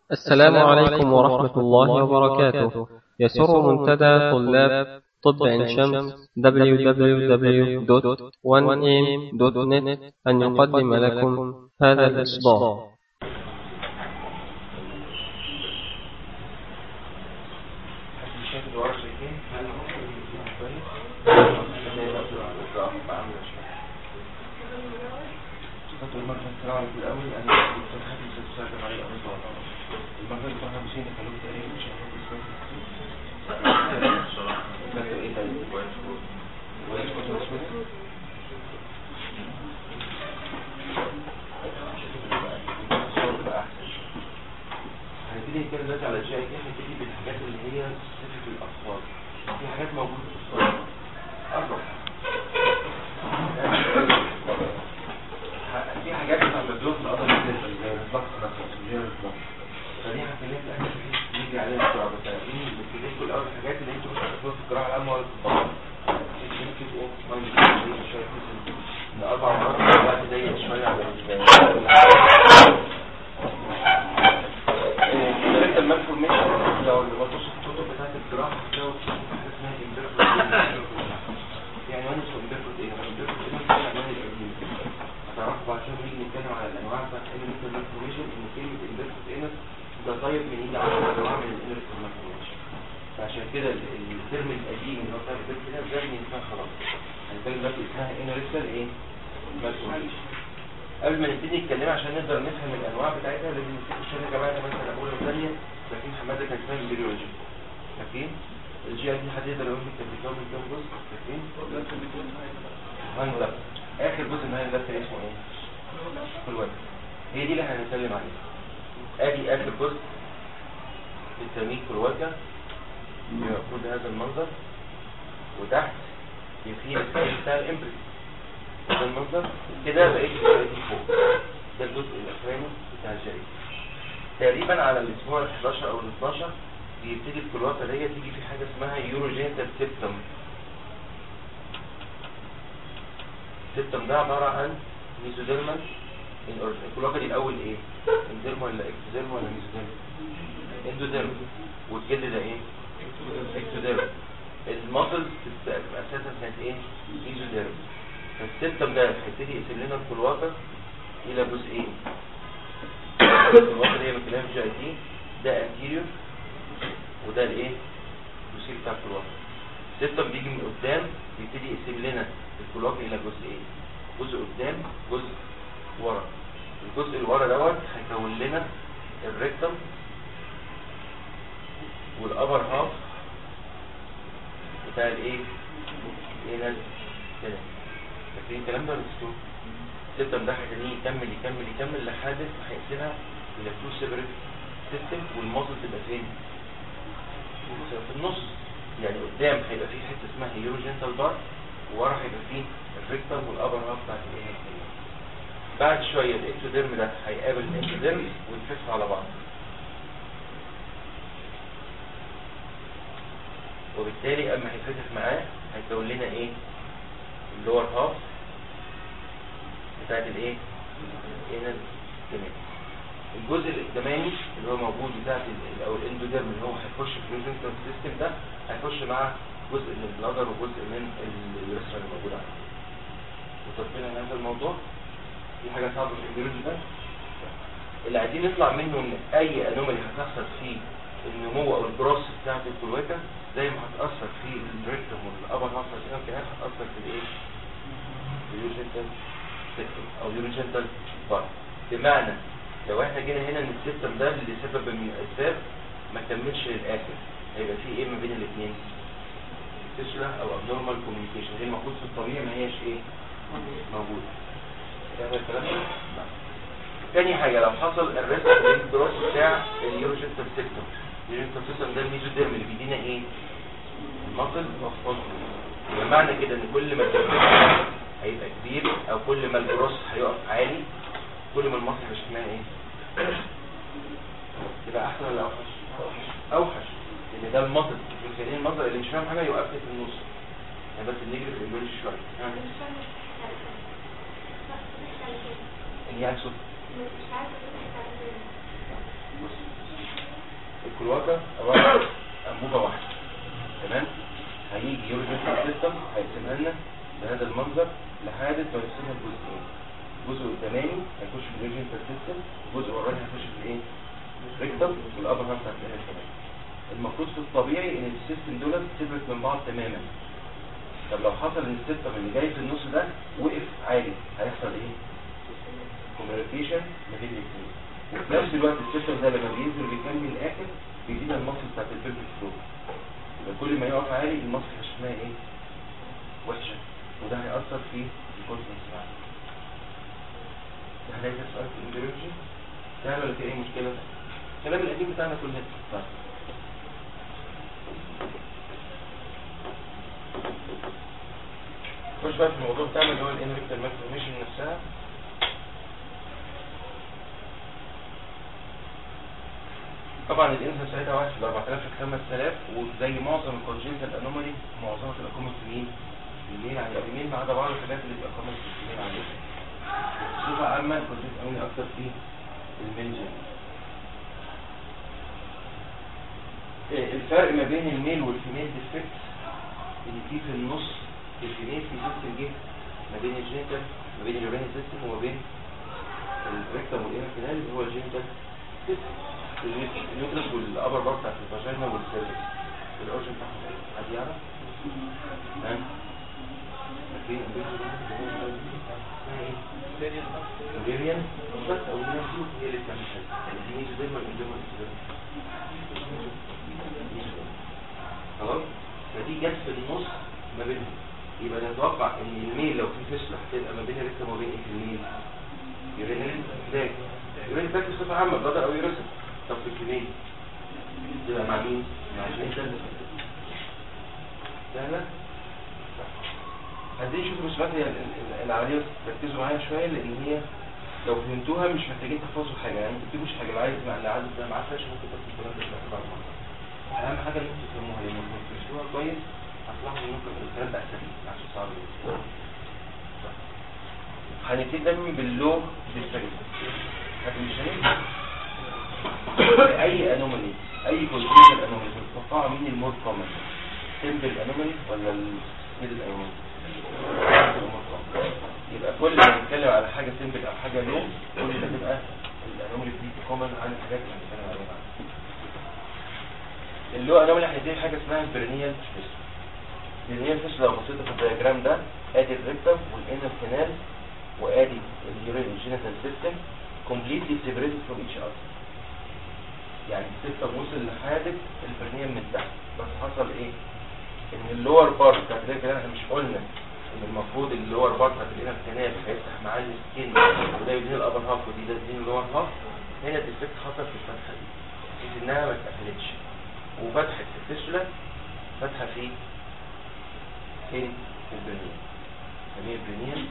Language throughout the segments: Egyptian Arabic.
السلام عليكم ورحمة الله وبركاته يسر منتدى طلاب طب عين شمس www.1am.net أن يقدم لكم هذا الإصدار هنبتدي نتكلم دلوقتي على الجي اي تي هنبتدي بالحاجات اللي هي سبيسيفيك للاطفال في حاجات موجوده في الصور اصلا في حاجات بتاعت الدروس الأضل زي الضغط مثلا زي الضغط فدي هنتكلم في حاجات نيجي عليها بسرعه بس عايزين نبتدي كل اول الحاجات اللي انتوا مش هتاخدوها في الجراحه العامه ولا في الطب يمكن ايه مايند شويه ان اربع مرات الوقت ضيق شويه على ال المالفورميشن لو لو تبص الكتب بتاعت الجراحه هتلاقوا حاجه اسمها امبيرفورت يعني وانا اسمه امبيرفورت ايه؟ امبيرفورت ايه من العنوان القديم هتعرفوا بعد شويه نيجي نتكلم على الانواع بتاعت الانر مالفورميشن ان كلمه امبيرفورت ايه ده طيب من ايد عشر انواع من الانر مالفورميشن فعشان كده الترم القديم اللي هو بتاع الامبيرفورت ده ده اسمها خلاص هنتكلم دلوقتي اسمها انريسال ايه؟ مالفورميشن قبل ما نبتدي نتكلم عشان نقدر نفهم الانواع بتاعتها لازم نسيب الشهر يا جماعه مثلا اولى وثانيه لكن حماده كان اسمها البيولوجي فاكرين الجي اي دي حد يقدر يقول لي كان بيتكون من كام جزء فاكرين هاين لاب اخر جزء من هاين لاب كان اسمه ايه كل واحد هي دي اللي احنا هنتكلم عليها ادي اخر جزء بنسميه كلواكا يكون بهذا المنظر وتحت في السكيل بتاع الامبريس ده المنظر كده بقيت دي فوق ده الجزء الاخراني بتاع الجري تقريبا على الاسبوع ال 11 او ال 12 بيبتدي الكلواكا دي تيجي في حاجه اسمها يوروجينتال سيبتم السيبتم ده عباره عن ميزوديرمال الكلواكا دي الاول ايه انديرما ولا اكتوديرما ولا ميزوديرما اندوديرما والجلد ده ايه اكتوديرما الماسلز بتبقى اساسا كانت ايه ميزوديرما فالسيستم ده هيبتدي يقسم لنا الكلواكا الى جزئين الكلواكا اللي هي بكلام جي اي تي ده انتيريور وده الايه الجزء بتاع الكلواكا السيستم بيجي من قدام بيبتدي يقسم لنا الكلواكا الى جزئين جزء قدام جزء ورا الجزء اللي ورا دوت هيكون لنا الريكتم والابر هاف بتاع الايه ايه كده فاكرين الكلام ده ولا نسيتوه؟ السيستم ده هيخليه يكمل يكمل يكمل لحد ما هيقسمها الى تو سيبريت سيستم والمازل تبقى فين؟ في النص يعني قدام هيبقى فيه حته اسمها هيروجينتال بار وورا هيبقى فيه الريكتم والابر هاف بتاعت الايه؟ بعد شويه الاكتوديرم ده هيقابل الاكتوديرم ويتفصل على بعض وبالتالي اما هيتفتح معاه هيكون لنا ايه؟ اللور هاف بتاعت الايه هنا الجمال الجزء القداماني اللي هو موجود بتاعت او الاندوديرم اللي هو هيخش في الريزنتال سيستم ده هيخش مع جزء من البلادر وجزء من اليوريثرا اللي موجود عنده متفقين على هذا الموضوع في حاجه صعبه في البيولوجي ده اللي عايزين نطلع منه ان اي انومالي هتحصل في النمو او الجروس بتاعت الكلويكا زي ما هتأثر في الريكتوم والأبر هاف بتاعتنا كمان هتأثر في الايه؟ اليوجنتال سيستم أو يوجنتال بار بمعنى لو احنا جينا هنا ان السيستم ده لسبب من الأسباب ما كملش للآخر هيبقى في ايه ما بين الاثنين؟ فيشلا أو abnormal communication هي المفروض في الطبيعي ما هيش ايه؟ موجودة فاهم الكلام ده؟ تاني حاجة لو حصل الريسك للجروس بتاع اليوجنتال سيستم اليوجنتال سيستم ده الميزوديرم اللي بيدينا ايه؟ المصل والفصل بمعنى كده ان كل ما الدرم هيبقى كبير او كل ما الجروس هيقف عالي كل ما المصل هيبقى شكلها ايه؟ يبقى احسن ولا اوحش؟ اوحش لان ده المصل مش المصل اللي مش فاهم حاجه يوقفني في النص يعني بس نجري في الانجليزي شويه اللي يعني صوت الكلواكا عباره عن انبوبه واحده تمام هيجي يورجن سيستم هيقسمها لنا بهذا المنظر لحد ما يقسمها لجزئين الجزء القداماني هيخش في الريجن سيستم الجزء الوراني هيخش في الايه ريكتم والابر هاف هتلاقيها كمان المفروض في الطبيعي ان السيستم دول سيبرت من بعض تماما طب لو حصل ان السيستم اللي جاي في النص ده وقف عالي هيحصل ايه كوميونيكيشن ما بين الاثنين وفي نفس الوقت السيستم ده لما بينزل وبيكمل الاخر بيزيد المصل بتاعت البيلفيك فلو يبقى كل ما يقف عالي المصل هشمها ايه وحشه وده هيأثر في الكونسنس بتاعنا ده هنلاقي ده سؤال في الانجريولوجي سهل ولا في اي مشكله الكلام القديم بتاعنا كلنا طيب خش بقى في الموضوع بتاعنا اللي هو الانريكتال ماكسيميشن نفسها طبعا الانسان ساعتها واحد في 4000 في 5000 وزي معظم الكونجنتال انومالي معظمها تبقى كومن في مين؟ في الميل عن اليمين ما عدا بعض الحاجات اللي بتبقى كومن في الميل عن اليمين. بصفة عامة الكونجنتال انومالي اكتر في الميل جين. إيه الفرق ما بين الميل والفيميل ديفكت اللي فيه في النص الفيميل في سيستم جه ما بين الجينيتال ما بين اليورين سيستم وما بين الريكتم والانر كانال اللي هو الجينيتال سيستم اليوترس والابر بار بتاعت الفاجينا والسيرفكس الاورجن بتاعهم ايه؟ حد يعرف؟ ها؟ فين الفيريان بس او الناس هي اللي بتعمل كده يعني دي مش زي ما الانجليزي خلاص فدي جت في النص ما بينهم يبقى نتوقع ان الميل لو في فصل هتبقى ما بين الريكتم وما بين ايه في الميل يورينال باك يورينال باك بصفه عامه بلادر او يوريثم طب في الكمين تبقى مع مين؟ مع الجنين سهلة؟ عايزين نشوف رسومات هي العملية تركزوا معايا شوية لأن هي لو فهمتوها مش محتاجين تحفظوا حاجة يعني ما تكتبوش حاجة اللي عايز مع اللي عايز ده معاه فلاش ممكن تكتب الكلام ده في الآخر بعد مرة أهم حاجة إن انتوا تفهموها لأن لو فهمتوها كويس هتلاحظوا إن ممكن الكلام ده أسهل عشان صعب هنبتدي دايما باللو ديستريس هتمشي اي انومالي اي كونتينر انومالي تتوقع مين المور كومن سيمبل انومالي ولا الميدل انومالي يبقى كل ما نتكلم على حاجه سيمبل او حاجه لو كل ما تبقى الانومالي دي كومن عن الحاجات اللي هنتكلم عليها اللو انومالي هندي حاجه اسمها البرينيال فيس البرينيال فيس لو بصيت في الدياجرام ده ادي الريكتم والانر كانال وادي اليورين جينيتال سيستم completely separated from each other يعني السيستم وصل لحادث البرنيم من تحت بس حصل ايه ان اللور بارت بتاعت الكلام احنا مش قلنا ان المفروض اللور بارت بتاعت الانر كانال هيفتح معاه السكين وده يديني الابر هاف ودي ده يديني اللور هاف هنا الديفكت حصل في الفتحه دي بحيث انها ما اتقفلتش وفتحت في الفيستولا فتحه في فين في البرنيم سميه البرنيم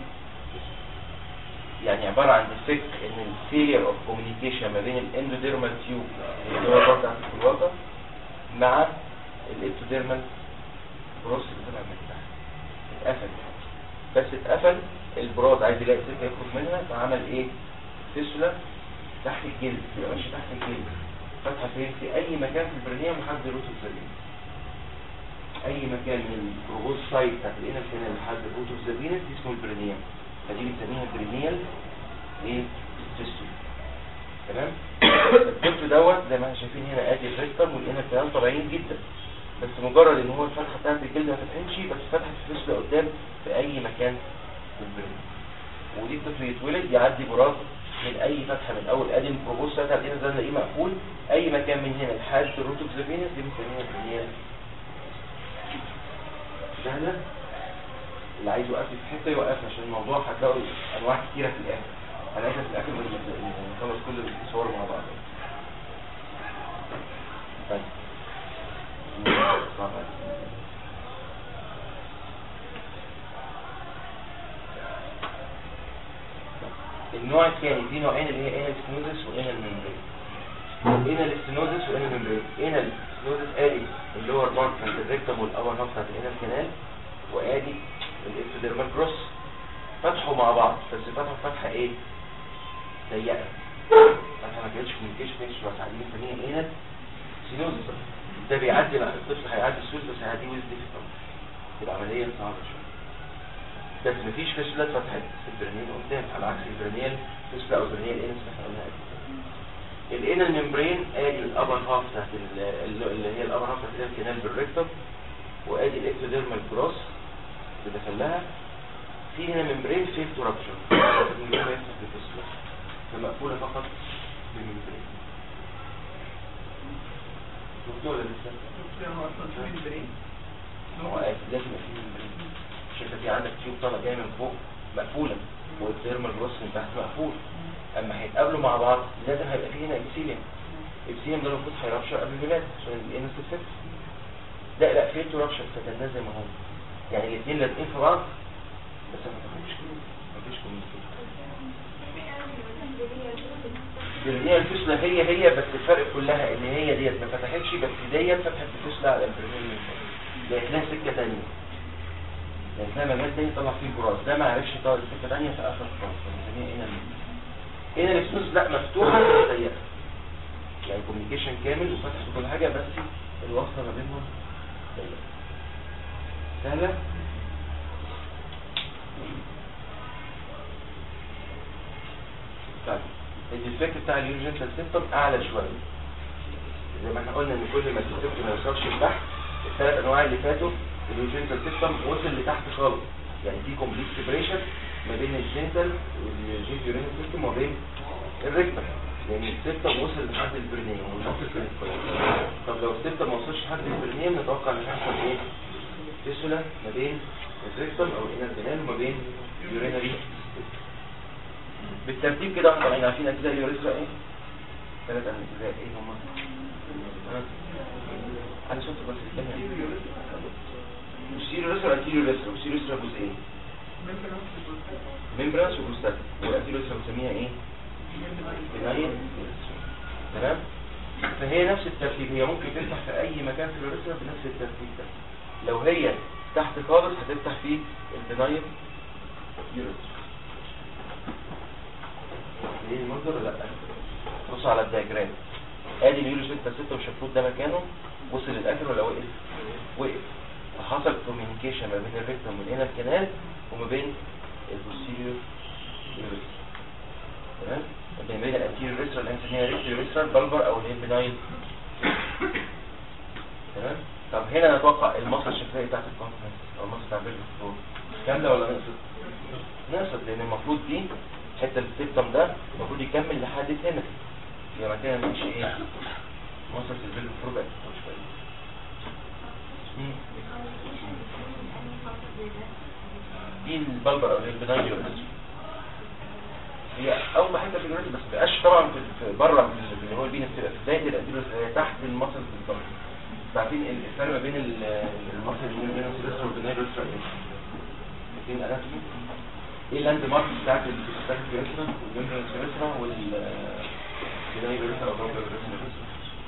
يعني عبارة عن ديفكت ان الفيلير اوف كوميونيكيشن ما بين الاندوديرمال تيوب اللي هو البارت بتاعت الكلواكا مع الابتوديرمال بروس اللي طلع من تحت اتقفل بس اتقفل البراز عايز يلاقي سكه يخرج منها فعمل ايه؟ فيسولا تحت الجلد يبقى ماشي تحت الجلد فتحه فين؟ في اي مكان في البرنيوم لحد روت الزبين اي مكان من البروبوز سايت بتاعت الانر كانال لحد روت الزبين اسمه البرنيوم فدي بنسميها برينيال ايه فيستول تمام الطفل دوت زي ما احنا شايفين هنا ادي الريكتم والانر كانال طبيعيين جدا بس مجرد ان هو الفتحه بتاعت الجلد ما فتحتش بس فتحت الفيستول قدام في اي مكان في البرين ودي الطفل يتولد يعدي براز من اي فتحه من اول ادي البروبوس بتاعت الانر ده نلاقيه مقفول اي مكان من هنا لحد الروتوكسافينس دي بنسميها برينيال سهله اللي عايز يوقف في حته يوقف عشان الموضوع هتلاقوا انواع كتيره في الاخر هنلاقيها في الاخر لما نخلص كل الصور مع بعض طيب النوع الثاني في نوعين اللي هي انال ستينوزس وانال ممبرين انال ستينوزس وانال ممبرين انال ستينوزس ادي اللور بارت بتاعت الريكتم والابر هاف بتاعت الانال كانال وادي الابتوديرمال كروس فتحوا مع بعض بس فتحوا فتحه ايه ضيقه فتحه ما كانتش كوميونيكيشن مش بس عايزين نسميها انال سينوزس ده بيعدي مع الطفل هيعدي السوس بس هيعدي ويز ديفيكولت العمليه صعبه شويه بس مفيش فيشلة فتحت في البرنيل قدام على عكس البرنيل فيشلة او البرنيل انس احنا قلناها قبل كده الانال ممبرين ادي الابر هاف بتاعت ال- ال- اللي هي الابر هاف بتاعت الكنال بالريكتم وادي الاكتوديرمال كروس اللي دخلها في هنا ممبرين فيل تو رابشر الممبرين ما يفتح بالفيشلة فمقفولة فقط بالممبرين شفتوا ولا لسه؟ هو قال لازم يبقى فيه ممبرين عشان انت في عندك تيوب طالع جاي من فوق مقفولة والديرمال جروس من تحت مقفول اما هيتقابلوا مع بعض لازم هيبقى فيه هنا ابسيليوم ابسيليوم ده المفروض هيرابشر قبل الولادة عشان الانس تتفتح لا لا فين تو رابشر فتناه زي ما هو يعني الاثنين لازقين في بعض بس ما تاخدش مفيش كوميونيكيشن البرنية الفسلة هي هي بس الفرق كلها ان هي ديت ما فتحتش بس ديت فتحت الفسلة على البرنية من فوق لقيت لها سكة تانية لقيت لها مجال تاني طلع فيه براس ده ما عرفش يطلع سكة تانية فقفل خلاص فبنسميها هنا هنا الفلوس لا مفتوحة بس ضيقة يعني كوميونيكيشن كامل وفتحت كل حاجة بس الوصلة ما بينهم ضيقة سهلة طيب الديفكت بتاع اليوجنتال سيستم اعلى شويه زي ما احنا قلنا ان كل ما الديفكت ما يوصلش لتحت الثلاث انواع اللي فاتوا اليوجنتال سيستم وصل لتحت خالص يعني في كومبليت سيبريشن ما بين الجنتال والجينيورينال سيستم وما بين الريكتم لان السيستم وصل لحد البرنيم والنقطه كانت كويسه طب لو السيستم ما وصلش لحد البرنيم نتوقع ان هيحصل ايه؟ فيسولا ما بين الريكتم او الانر جنال وما بين اليورينري بالترتيب كده احنا طالعين عارفين اجزاء اليوريثرا ايه ثلاث اجزاء ايه هم انا شفت بس الثانيه السيريوريثرا والانتيريوريثرا والسيريوريثرا جزئين ممبرانس وبروستات والانتيريوريثرا بنسميها ايه بناين تمام فهي نفس الترتيب هي ممكن تفتح في اي مكان في اليوريثرا بنفس الترتيب ده لو هي تحت خالص هتفتح في البناين يوريثرا ايه المنظر ولا لا بص على الدياجرام ادي اليورو 6 6 مش المفروض ده مكانه وصل للاخر ولا وقف وقف فحصل كوميونيكيشن ما بين الريكتم والانر كانال وما بين البوستيريور يوريثرا تمام ما بين الانتيريور يوريثرا اللي هنسميها ريكتيور يوريثرا بلبر او الهيمبنايل تمام طب هنا نتوقع المصل الشفائي بتاعت الكونفرنس او المصل بتاع الفلور كامله ولا نقصت؟ نقصت لان المفروض دي حتى السيستم ده المفروض يكمل لحد هنا يبقى كده مفيش ايه وصلت البيل فروق بقت شويه مم. دي البلبر او البناين يوريثرا هي اول حته في اليوريثرا بس مبقاش طبعا في في بره في ال- في اللي هو البينس بتبقى في بدايه الانتيروس هي تحت المصل بالظبط عارفين الفرق ما بين ال- المصل اللي بين اليوريثرا والبناين يوريثرا ايه؟ الاثنين اناتومي ايه اللاند مارك بتاعت الستاك يوريثرا والجمبرال يوريثرا وال البناين يوريثرا او الجمبرال يوريثرا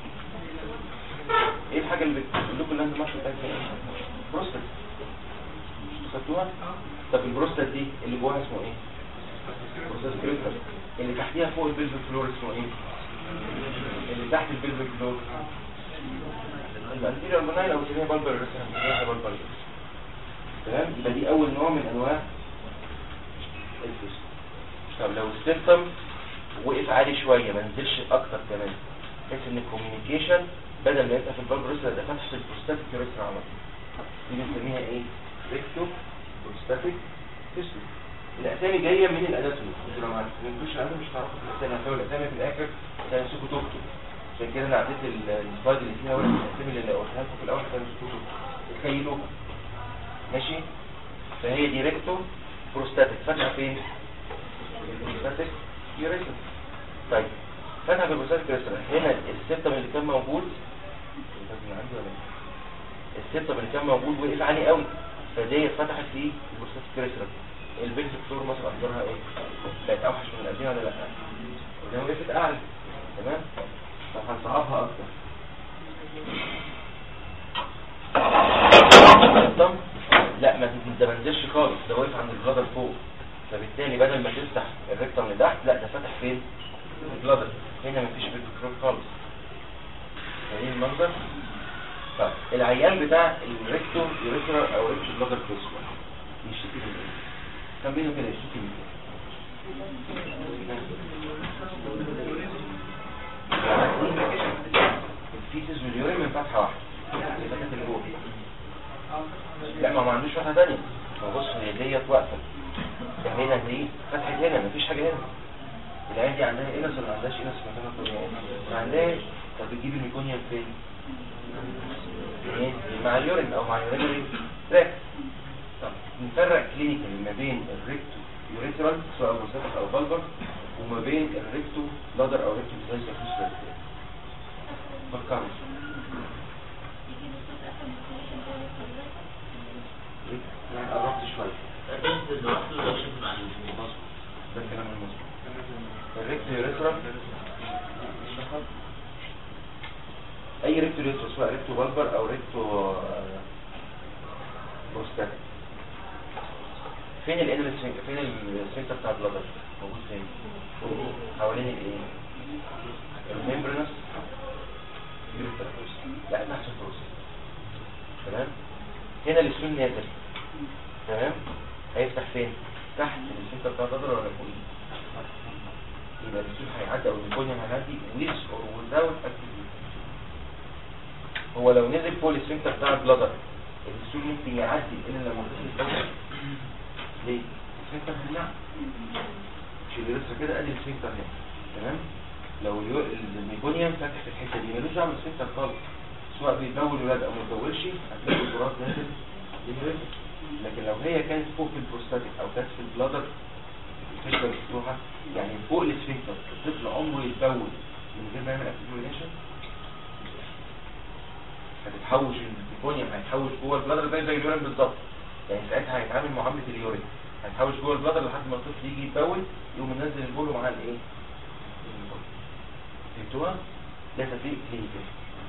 ايه الحاجه اللي بتقول لكم اللاند مارك بتاعتها ايه؟ بروستات خدتوها؟ طب البروستات دي اللي جواها اسمه ايه؟ بروستات كريتر اللي تحتيها فوق البلفيك فلور اسمه ايه؟ اللي تحت البلفيك فلور الانتيريور بناين او سميها بالبر ريسيرا بالبر تمام يبقى دي اول نوع من انواع الفيس طب لو السيستم وقف عالي شويه ما نزلش اكتر كمان بحيث ان الكوميونيكيشن بدل ما يبقى في البلب ريسيرا ده فتح في البروستاتيك ريسيرا على طول دي بنسميها ايه؟ ريكتو بروستاتيك فيستول الاسامي جايه من الاناتومي انتوا لو ما عرفتوش عنها مش هتعرفوا الاسامي هتلاقوا الاسامي في الاخر هتنسوا تكتب عشان كده انا عديت ال- السلايد اللي فيها ورقه الاسامي اللي قلتها لكم في الاول هتنسوا تكتب تخيلوها ماشي فهي دي ريكتو بروستاتيك فاتحه فين؟ البروستاتيك يوريثرا طيب فتحه في البروستاتيك يوريثرا هنا السيستم اللي كان موجود لازم عندي ولا إيه؟ السيستم اللي كان موجود وقف عالي قوي فدي اتفتحت في البروستاتيك يوريثرا البيلز فلور مثلا اخبارها ايه بقت اوحش من القديم ولا لا وده وقفت اعلى تمام فهنصعبها اكتر السيستم لا ما ده ما نزلش خالص ده واقف عند البلادر فوق فبالتالي بدل ما تفتح الريكتم لتحت لا ده فتح فين البلادر هنا مفيش بيلفيك فلور خالص فهي المنظر طيب العيان بتاع الريكتو يوريثرا او ريكتو بلادر كوسما يشتكي من ايه كان بينه كده يشتكي من ايه الفيتس واليورين من فتحه واحده فتحه اللي جوه لا ما هو ما عندوش فتحه ثانيه ما هو بص هي ديت واقفه ده هنا دي فتحه هنا مفيش حاجه هنا العيال دي عندها انس ولا ما عندهاش انس في مكانها طبيعي ما عندهاش طب بتجيب الميكونيوم فين؟ منين؟ مع اليورين او مع اليورينري تراك طب نفرق كلينيكال ما بين الريكتو يوريثرال سواء بروستاتيك او بلبر وما بين الريكتو بلادر او ريكتو بلازيا فيستر فكروا يعني قربت شويه ده الكلام المظبوط الريكتو يوريثرال اي ريكتو يوريثرال سواء ريكتو بلبر او ريكتو آه، بروستاتيك فين الانر فين السنتر بتاع البلادر موجود فين حوالين الايه الممبرنس لا تحت البروستات تمام هنا الاسمين نازل تمام هيفتح فين تحت السنتر بتاع البلادر ولا فوقيه يبقى الاسمين هيعدي او الكونيوم هيعدي with or without activity هو لو نزل فوق السنتر بتاع البلادر الاسمين ممكن يعدي الا لما تصل الدوله ليه؟ السفنكتر هنا مش اللي لسه كده ادي السفنكتر هنا تمام؟ لو اليو- الميكونيوم فاتح في الحته دي ملوش دعوه بالسفنكتر خالص سواء بيبول ولاد او ما بيبولش هتلاقي الجرات نازل للرجل لكن لو هي كانت فوق في البروستاتيك او كانت في البلادر الفكره مفتوحه يعني فوق السفنكتر الطفل عمره يتبول من غير ما يعمل اكتيفيشن هتتحوش الميكونيوم هيتحوش جوه البلادر زي زي اليورين بالظبط يعني ساعتها هيتعامل معامله اليورين هيتحوش جوه البلادر لحد ما الطفل يجي يتبول يقوم منزل البول ومعاه الايه؟ البول. فهمتوها؟ ده تفريق كلينيكال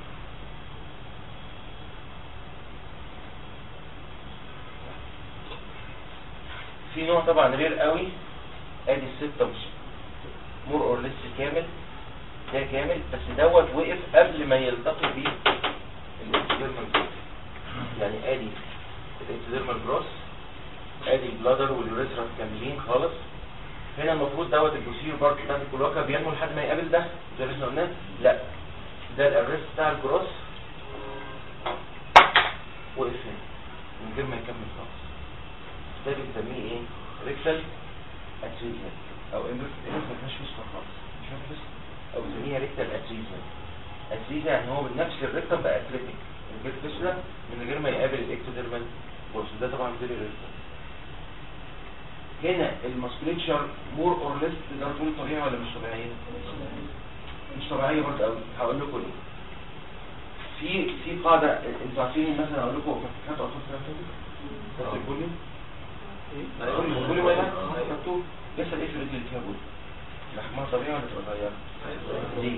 في نوع طبعا رير قوي ادي الستة وش مور اور لسه كامل ده كامل بس دوت وقف قبل ما يلتقي بيه الانتديرمال يعني ادي الانتديرمال جروس ادي البلادر واليوريثرا كاملين خالص هنا المفروض دوت البوسير بارت بتاعت الكلوكا بينمو لحد ما يقابل ده زي ما احنا قلنا لا ده الارست بتاع الجروس وقف هنا من غير ما يكمل خالص ده بنسميه ايه ريكتال اتريزيا او انبس انبس ما فيهاش فيسكا خالص مش فاهم فيسكا او بنسميها ريكتال اتريزيا اتريزيا يعني هو بنفس الريكتال بقى اتريتيك من غير فيسكا من غير ما يقابل الاكتوديرمال بوس ده طبعا فيري ريكتال هنا الماسكليتشر مور اور ليس تقدر تقول طبيعي ولا مش طبيعيه مش طبيعيه برضه قوي هقول لكم ليه في في قاعده انتوا عارفين مثلا اقول لكم فاكرين اطفال سنه فاتت البوليو البوليو ولا مكتوب لسه ايه في الرجل اللي فيها بوليو لحمها طبيعي ولا تبقى صغيره ليه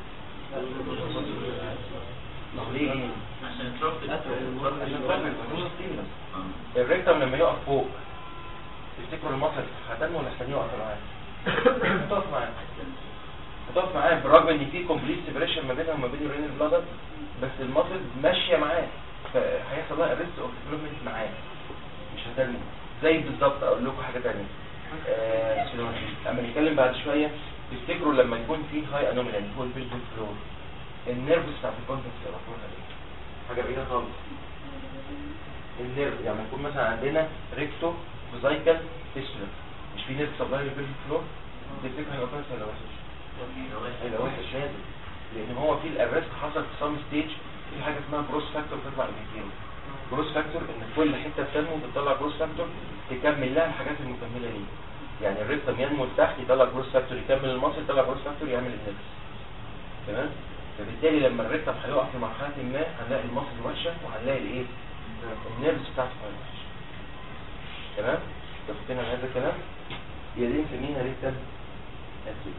طب ليه ايه عشان تروح عشان تعمل مفيش ستيمولس الريكتم لما يقف فوق تفتكروا المصل هتنمو ولا هتنمو يقف معاه هتقف معاه هتقف معاه بالرغم ان في كومبليت سيبريشن ما بينها وما بين الرين بلادر بس المصل ماشيه معاه فهيحصل لها ريست اوف ديفلوبمنت معاه مش هتنمو زي بالظبط اقول لكم حاجه ثانيه آه اما نتكلم بعد شويه تفتكروا لما يكون في هاي انوميلي اللي هو البيلد فلور النيرفس بتاعت الكونتنت يعرفوها ايه حاجه بعيده خالص النيرف يعني يكون مثلا عندنا ريكتو فيزايكال فيستولا مش في نيرف سبلاي للبيلد فلور تفتكر هيبقى كويس ولا وحش؟ هيبقى وحش لازم لان هو في الارست حصل في سام ستيج في حاجه اسمها جروس فاكتور بتطلع ايميتين جروس فاكتور ان كل حته بتنمو بتطلع جروس فاكتور تكمل لها الحاجات المكمله ليه يعني الريكتم ينمو لتحت يطلع جروس فاكتور يكمل المصل يطلع جروس فاكتور يعمل النفس تمام فبالتالي لما الريكتم هيقع في مرحله ما هنلاقي المصل وحشه وهنلاقي الايه النيرفز بتاعته وحشه تمام اتفقنا على هذا الكلام هي دي نسميها ريكتم اسيد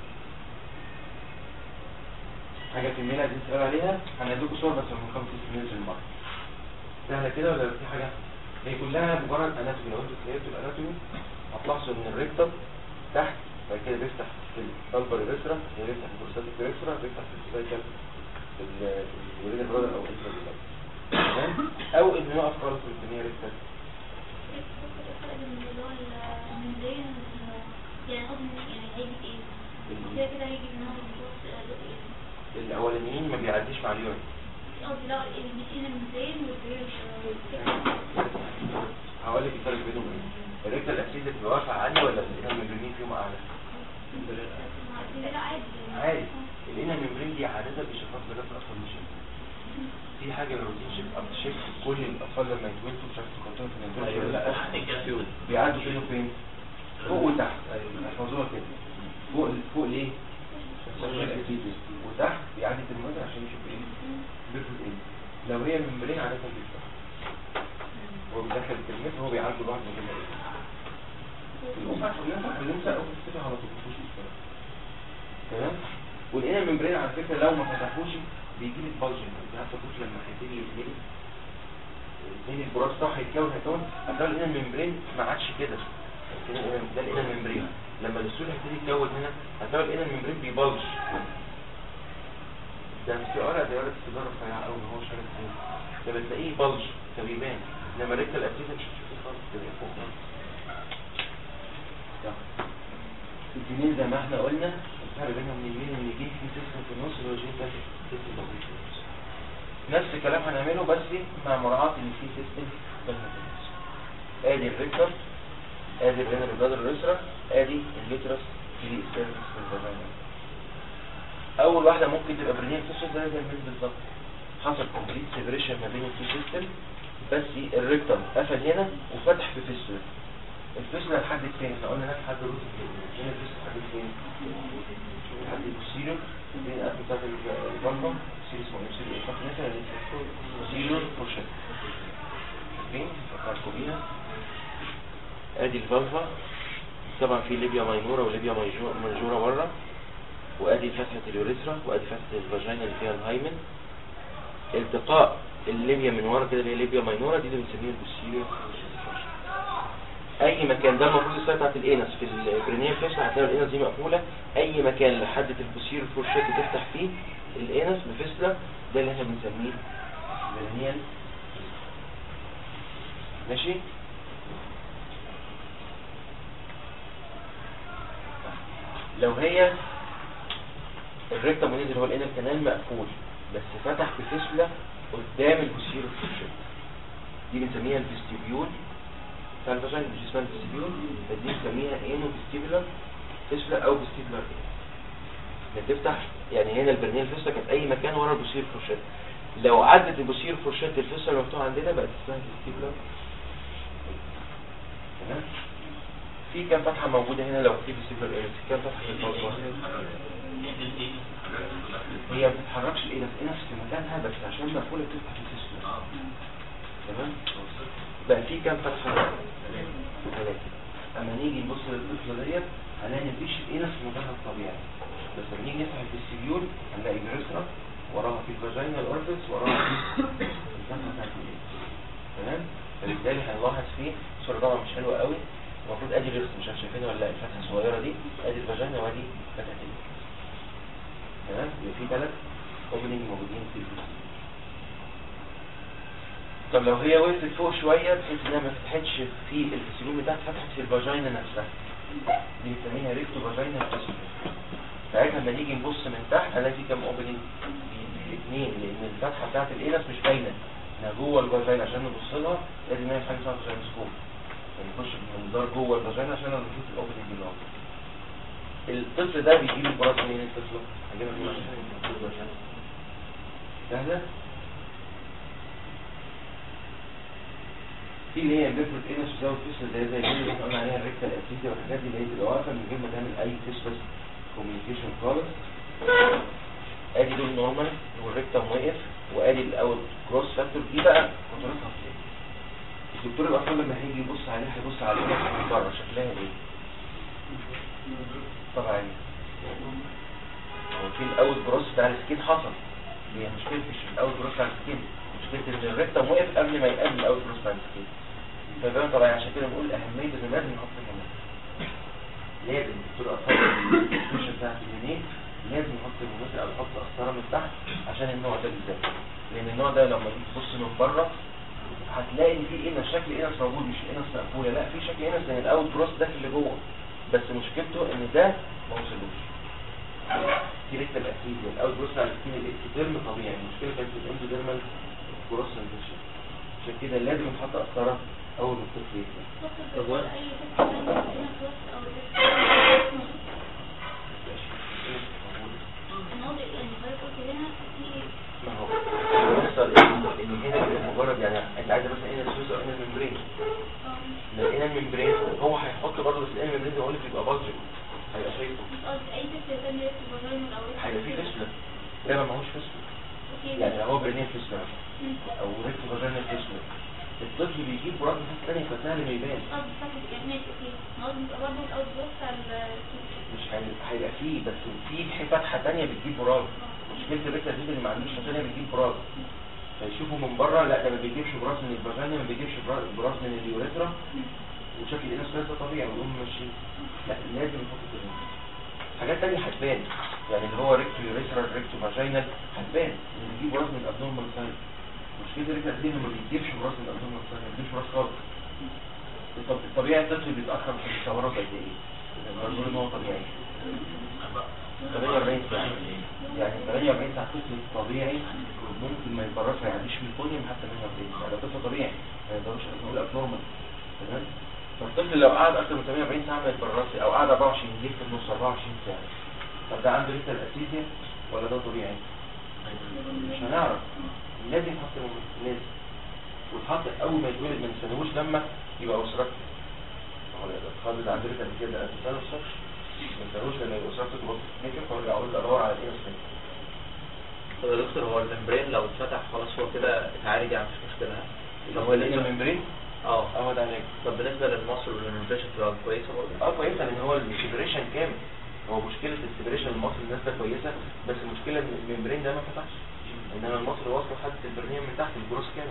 حاجه في الميل عايزين تسألوا عليها هنديكوا صور بس من خمس سنين المره سهله كده ولا في حاجه هي كلها مجرد اناتومي لو انتوا تخيلتوا الاناتومي هتلاحظوا ان الريكتم تحت بعد كده بيفتح في البلبر ريسرا بيفتح في البروستاتيك ريسرا بيفتح في السايكل في ال- الوليده برادر او انترا تمام او انه يقف خالص في البنيه ريكتال الاولانيين ما بيعديش مع اليورين هقول لك الفرق بينهم ايه الريكتال اكيد بتبقى واقفه عاليه ولا الانال ممبرين فيهم اعلى عادي الانال ممبرين دي عاده بيشخص لغايه الاطفال مش في حاجه روتين شيب اب شيب كل الاطفال لما يتولدوا مش عارف تكونتوا في الانترنت ولا لا بيعدوا فين وفين فوق وتحت احفظوها كده فوق فوق ليه عشان اكيد وتحت بيعدي المدى عشان يشوف ايه بيرفكت ايه لو هي ممبرين عاده بيفتح هو بيدخل كلمته هو بيعالجه لوحده من كده ايه الأم ينفع الإنسان أو تفتح على طول مفيش مشكلة تمام والإنال الممبرين على فكرة لو ما فتحوش بيجي لك بلجن انت عارفه الطفل لما هيبتدي يتملي يتملي البراز صح هيتكون هيتكون هتلاقي الإنال الممبرين ما عادش كده كده الإنال- ده الإنال الممبرين لما الدستور هيبتدي يتكون هنا هتلاقي الإنال الممبرين بيبلج ده استعارة دائرة استدارة رفيعة أوي هو شارك فيه ده بتلاقيه بلج فبيبان لما ريكتا الأبتيزا مش هتشوفيه خالص كده فوق خالص الجنين زي ما احنا قلنا الفرق بينهم من اليمين واليمين في سيستم في النص اللي هو جين تاني سيستم بسيط في النص نفس الكلام هنعمله بس مع مراعاة ان في سيستم بينهم في النص ادي الريكتر ادي الرينال بلادر الريسرا ادي اليوترس في السيرفكس في الفاجينا اول واحده ممكن تبقى برينيال فيشر زي زي الميل بالظبط حصل كومبليت سيبريشن ما بين التو سيستم بس الريكتر قفل هنا وفتح في فيستولا الفيستولا لحد فين احنا قلنا هناك لحد روت الفيستولا هنا الفيستولا لحد فين لحد البوستيريور بين القفل بتاعت البلبة سيريس اسمه ايه سيريس فاكر مثلا بوستيريور بروشن فين فكركم بيها ادي الفالفا طبعا في ليبيا ماينورا وليبيا مايجو- ماجورا بره وادي فتحة اليوريثرا وادي فتحة الفاجينا اللي فيها الهايمن التقاء الليبيا من ورا كده اللي هي ليبيا ماينورا دي اللي بنسميها البوستيريور اي مكان ده المفروض السايت بتاعت الانس في البرينيال فيسلا هتلاقي الانس دي مقفوله اي مكان لحد البوستيريور فورشيت تفتح فيه الانس بفيسلا ده اللي احنا بنسميه برينيال ماشي لو هي الريكتم اللي هو الانال كانال مقفول بس فتح بفيسلا قدام البوستيريور فورشيت دي بنسميها الفيستيبيول بتاع الفاجينا مش اسمها الفيستيبيول دي بنسميها انو فيستيبولار فيسلا او فيستيبولار بتفتح يعني هنا البرنيال فيسلا كانت اي مكان ورا البوستيريور فورشيت لو عدت البوستيريور فورشيت الفيسلا المفتوحه عندنا بقت اسمها فيستيبولار تمام في كام فتحه موجوده هنا لو في فيستيبولار ايرس كام فتحه في الفاجينا هي ما بتتحركش الانس انس في مكانها بس عشان مقفوله بتفتح الفيسلا تمام بقى في كام فتحه ثلاثه اما نيجي نبص للطفله ديت هنلاقي مفيش الانس في مكانها الطبيعي بس لما نيجي نفتح الفيستيبيول هنلاقي الجريسرا وراها في الفاجينا الاورفيس وراها في الفتحه بتاعت الانس تمام فبالتالي هنلاحظ فيه الصوره طبعا مش حلوه قوي المفروض ادي الريست مش عارف شايفينها ولا لا الفتحه الصغيره دي ادي الفاجينا وادي فتحه الانس تمام يبقى في ثلاث اوبننج موجودين في الفيستيبيول طب لو هي وقفت فوق شوية بحيث انها ما فتحتش في الفسيلون بتاعت فتحت في الفاجينا نفسها دي بنسميها ريكتو فاجينا فاسيلون ساعتها لما نيجي نبص من تحت هنلاقي في كام اوبننج اثنين لان الفتحه بتاعت الانس مش باينه احنا جوه الفاجينا عشان نبص لها لازم نعمل حاجه اسمها فاجينوسكوب يعني نخش بمنظار جوه الفاجينا عشان نشوف الاوبننج اللي هو الطفل ده بيجيب البراز منين الطفل؟ هجيبها من عشان الفاجينا سهله في اللي هي بيفرد انس وزاوية فيسل زي زي اللي احنا قلنا عليها الريكتا الاسيسيا والحاجات دي اللي هي تبقى واقفه من غير ما تعمل اي فيسلس كوميونيكيشن خالص ادي دول نورمال والريكتم واقف وادي الاول كروس فاكتور دي بقى خطورتها في ايه؟ الدكتور الاطفال لما هيجي يبص عليها هيبص على ايه من بره شكلها ايه؟ طبعا هو في الاول كروس بتاع السكين حصل هي مشكله مش الاول كروس بتاع السكين مشكله ان الريكتم وقف قبل ما يقابل الاول كروس بتاع السكين فده طبعا عشان كده بنقول اهميه ان لازم نحط هنا لازم دكتور اطفال الدكتور بتاعت اليونين لازم نحط ترمومتر او نحط قسطره من تحت عشان النوع ده بالذات لان النوع ده لما تيجي تبص من بره هتلاقي ان في انس شكل انس موجود مش انس مقفوله لا في شكل انس لان الاوت بروس داخل لجوه بس مشكلته ان ده ما وصلوش دي لسه الاسيديا الاوت بروس على السكين الاكتيرم طبيعي المشكله كانت في الاندوديرمال بروس انفكشن عشان كده لازم نحط قسطره اول ما الطفل يكبر طب هو اي فكره هنا بلس او بلس الموضوع يعني حضرتك قلت هنا في ما هو بيحصل ان إن هنا بيبقى مجرد يعني انت عايز مثلا هنا سويس او هنا الممبرين لو هنا الممبرين هو هيحط برضه بس هنا الممبرين ده بقول لك يبقى بادجت هيبقى شايفه مش قصدي اي فكره ثانيه في الفاجينا او هيبقى فيه فيسلا لا ما معهوش فيسلا اوكي يعني لو هو برينين فيسلا او ريكتو فاجينا فيسلا الطفل بيجيب براد ناس تانية فسهل ما يبان قصدي فاكر يعني ماشي اوكي ما قصدي يبقى برضه الاوت بلس على مش هي- هيبقى فيه بس في فتحة تانية بتجيب براد مشكلة الريكتا دي اللي ما عندوش فتحة بتجيب براد فيشوفوا من بره لا ده ما بيجيبش براس من الفاجينا ما بيجيبش برا- براس من اليوريثرا وشكل الناس لسه طبيعي ويقوم ماشيين لا لازم نحط كده حاجات تانية هتبان يعني اللي هو ريكتو يوريثرا ريكتو فاجينال هتبان ان بيجيب براس من الابنورمال سايد مشكلة الريكتا دي انه ما بيجيبش براس من الابنورمال سايد ما بيجيبش براس خالص الطب- الطبيعي الطفل بيتأخر في الثورات قد ايه؟ بنقول ان هو طبيعي 48 ساعة يعني 48 ساعة طفل طبيعي ممكن ما يتبرش ما يعديش من كونيوم حتى 48 ساعة ده طفل طبيعي ما يقدرش نقول ابنورمال تمام فالطفل لو قعد اكتر من 48 ساعة ما يتبرش او قعد 24 ليه في النص 24 ساعة طب ده عنده لسه الاسيزيا ولا ده طبيعي؟ مش هنعرف لازم يتحط له- لازم ويتحط اول ما يتولد ما نستناهوش لما يبقى اوسراكتيف هو الاطفال اللي عنده لسه كده انت ما نستناهوش لما يبقى اوسراكتيف وبص تفتكر فارجع اقول ادور على ايه بس طب يا دكتور هو الممبرين لو اتفتح خلاص هو كده اتعالج يعني مش مشكلة طب هو اللي الممبرين اه اه ده علاج طب بالنسبة للمصر والممبريشن تبقى كويسة برضه اه كويسه لان هو السيبريشن كامل هو مشكله السيبريشن المصري الناس ده كويسه بس المشكله ان الممبرين ده ما فتحش انما المصري واصل لحد البرنيوم من تحت الجروس كامل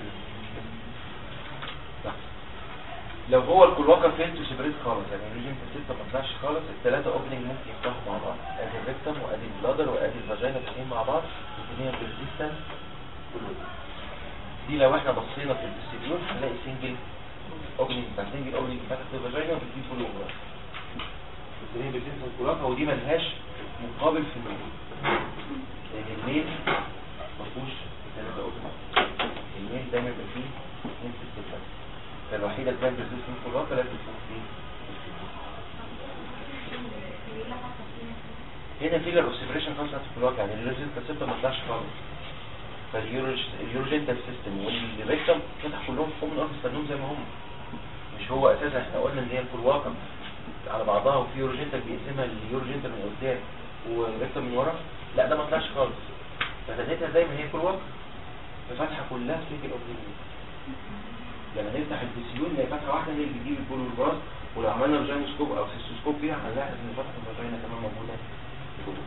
صح. لو هو الكلواكا فيلتو سيبريت خالص يعني الريجن في الستة ما طلعش خالص الثلاثة اوبننج ممكن يفتحوا مع بعض ادي الريكتم وادي البلادر وادي الفاجينا الاثنين مع بعض الاثنين بريزيستنس كله دي لو احنا بصينا في الديستريبيوت هنلاقي سنجل اوبننج بتاع سنجل اوبننج فتح في الفاجينا وبتجيب كله جوه الاثنين بريزيستنس كلواكا ودي ملهاش مقابل في الميل لان الميل ما فيهوش ثلاثة اوبننج الميل دايما بيبقى فيه اثنين سيستم بس فالوحيدة اللي كان بريزيستنس كلواكا لازم تكون فيه هنا في الاوسيبريشن خالص في الكلواكا يعني الريزيستنس كاسيبتا ما طلعش خالص فاليوروجينتال سيستم والريكتم فتح كلهم فوق من ارض زي ما هم مش هو اساسا احنا قلنا ان هي الكلواكا على بعضها وفي يوروجينتال بيقسمها اليوروجينتال من قدام والريكتم من ورا لا ده ما طلعش خالص فتنيتها زي ما هي كلواكا الفتحه كلها سنجل اوبننج يعني هنفتح الفيسيون هي فتحه واحده هي اللي بتجيب البول والبراس ولو عملنا فاجينوسكوب او سيستوسكوب فيها هنلاحظ ان فتحه الفاجينا كمان موجوده جوه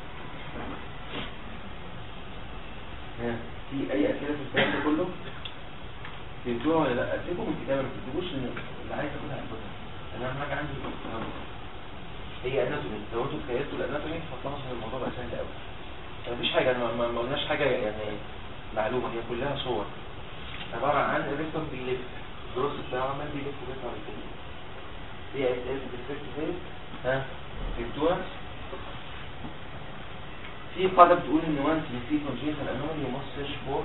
ها، في اي اسئله في الكلام ده كله فهمتوها ولا لا سيبوا من الكتابه ما تكتبوش ان اللي عايز ياخدها ياخدها انا اهم حاجه عندي الكلام هي اناتومي لو انتوا تخيلتوا الاناتومي هتلاحظوا ان الموضوع بقى سهل قوي مفيش حاجه أنا ما- ما ما قلناش حاجه يعني معلومه هي كلها صور عباره عن الريكتوم بيلف الجروس بتاعه عمال بيلف وبيطلع لفوق دي اسئله بتفكر فين ها فهمتوها في قاعده بتقول ان وانس في كونجنتال انومالي يو ماست سيرش فور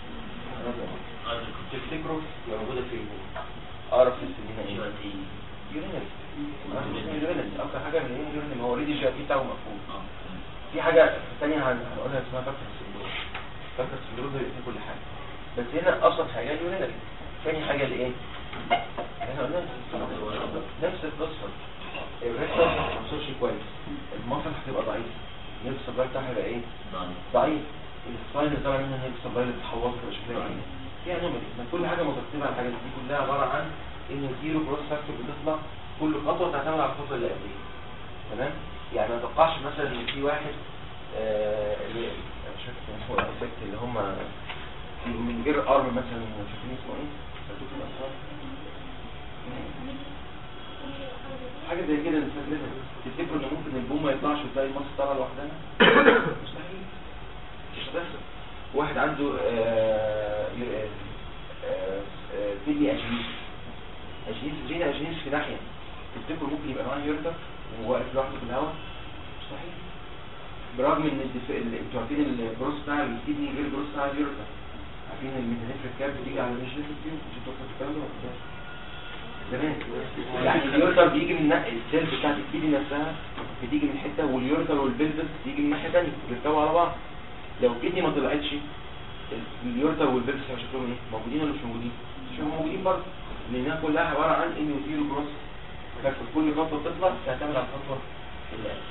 تفتكروا يبقى موجوده فين اعرف السنين ايه يورينال يورينال اكتر حاجه من ايه يورينال ما هو اوريدي جي بتاعه مقفول في حاجه ثانيه هن- هنقولها اسمها فاكتور سندروم فاكتور سندروم ده في كل حاجه بس هنا ابسط حاجه يورينال ثاني حاجه الايه احنا قلنا نفس القصه الريكتر ما بتوصلش كويس المصل هتبقى ضعيف نفس السبلاي بتاعها هيبقى ايه ضعيف السباين اللي طالع منها نفس السبلاي اللي بتحوط كده شكلها ايه في انومالي ما كل حاجه مترتبه على الحاجات دي كلها عباره عن ان الزيرو كروس فاكتور بتطلع كل خطوه تعتمد على الخطوه اللي قبليها تمام يعني ما اتوقعش مثلا ان في واحد آه، اللي مش فاكر كان اسمه الافكت اللي هم من غير ارم مثلا مش فاكرين اسمه ايه؟ هتشوف الاسرار حاجه زي كده نستخدمها تفتكروا ان ممكن البوم ما يطلعش وتلاقي المص طالع لوحدها مستحيل مش هتحصل واحد عنده آه، ي- آه، آه، كدني اجنيس اجنيس جينا اجنيس في ناحيه تفتكروا ممكن يبقى معاه يورتر وواقف لوحده في الهواء مستحيل برغم ان الدف... ال- انتوا عارفين البروس بتاع الكدني غير البروس بتاع اليورتر عارفين الميتانيفريك كاب بتيجي على النيشنال فيو مش انتوا فاكرين الكلام ده ولا إيه؟ زمان يعني اليورتر بيجي من ناحيه السيل بتاعت الكدني نفسها بتيجي من حته واليورتر والبلفس بيجي من ناحيه ثانيه بيركبوا على بعض لو الكدني ما طلعتش اليورتر والبلفس هيبقى شكلهم ايه موجودين ولا مش موجودين مش هيبقوا موجودين برضه لانها كلها عباره عن انيوتيرو بروس فاكر كل خطوه تطلع تعتمد على الخطوه اللي قبل.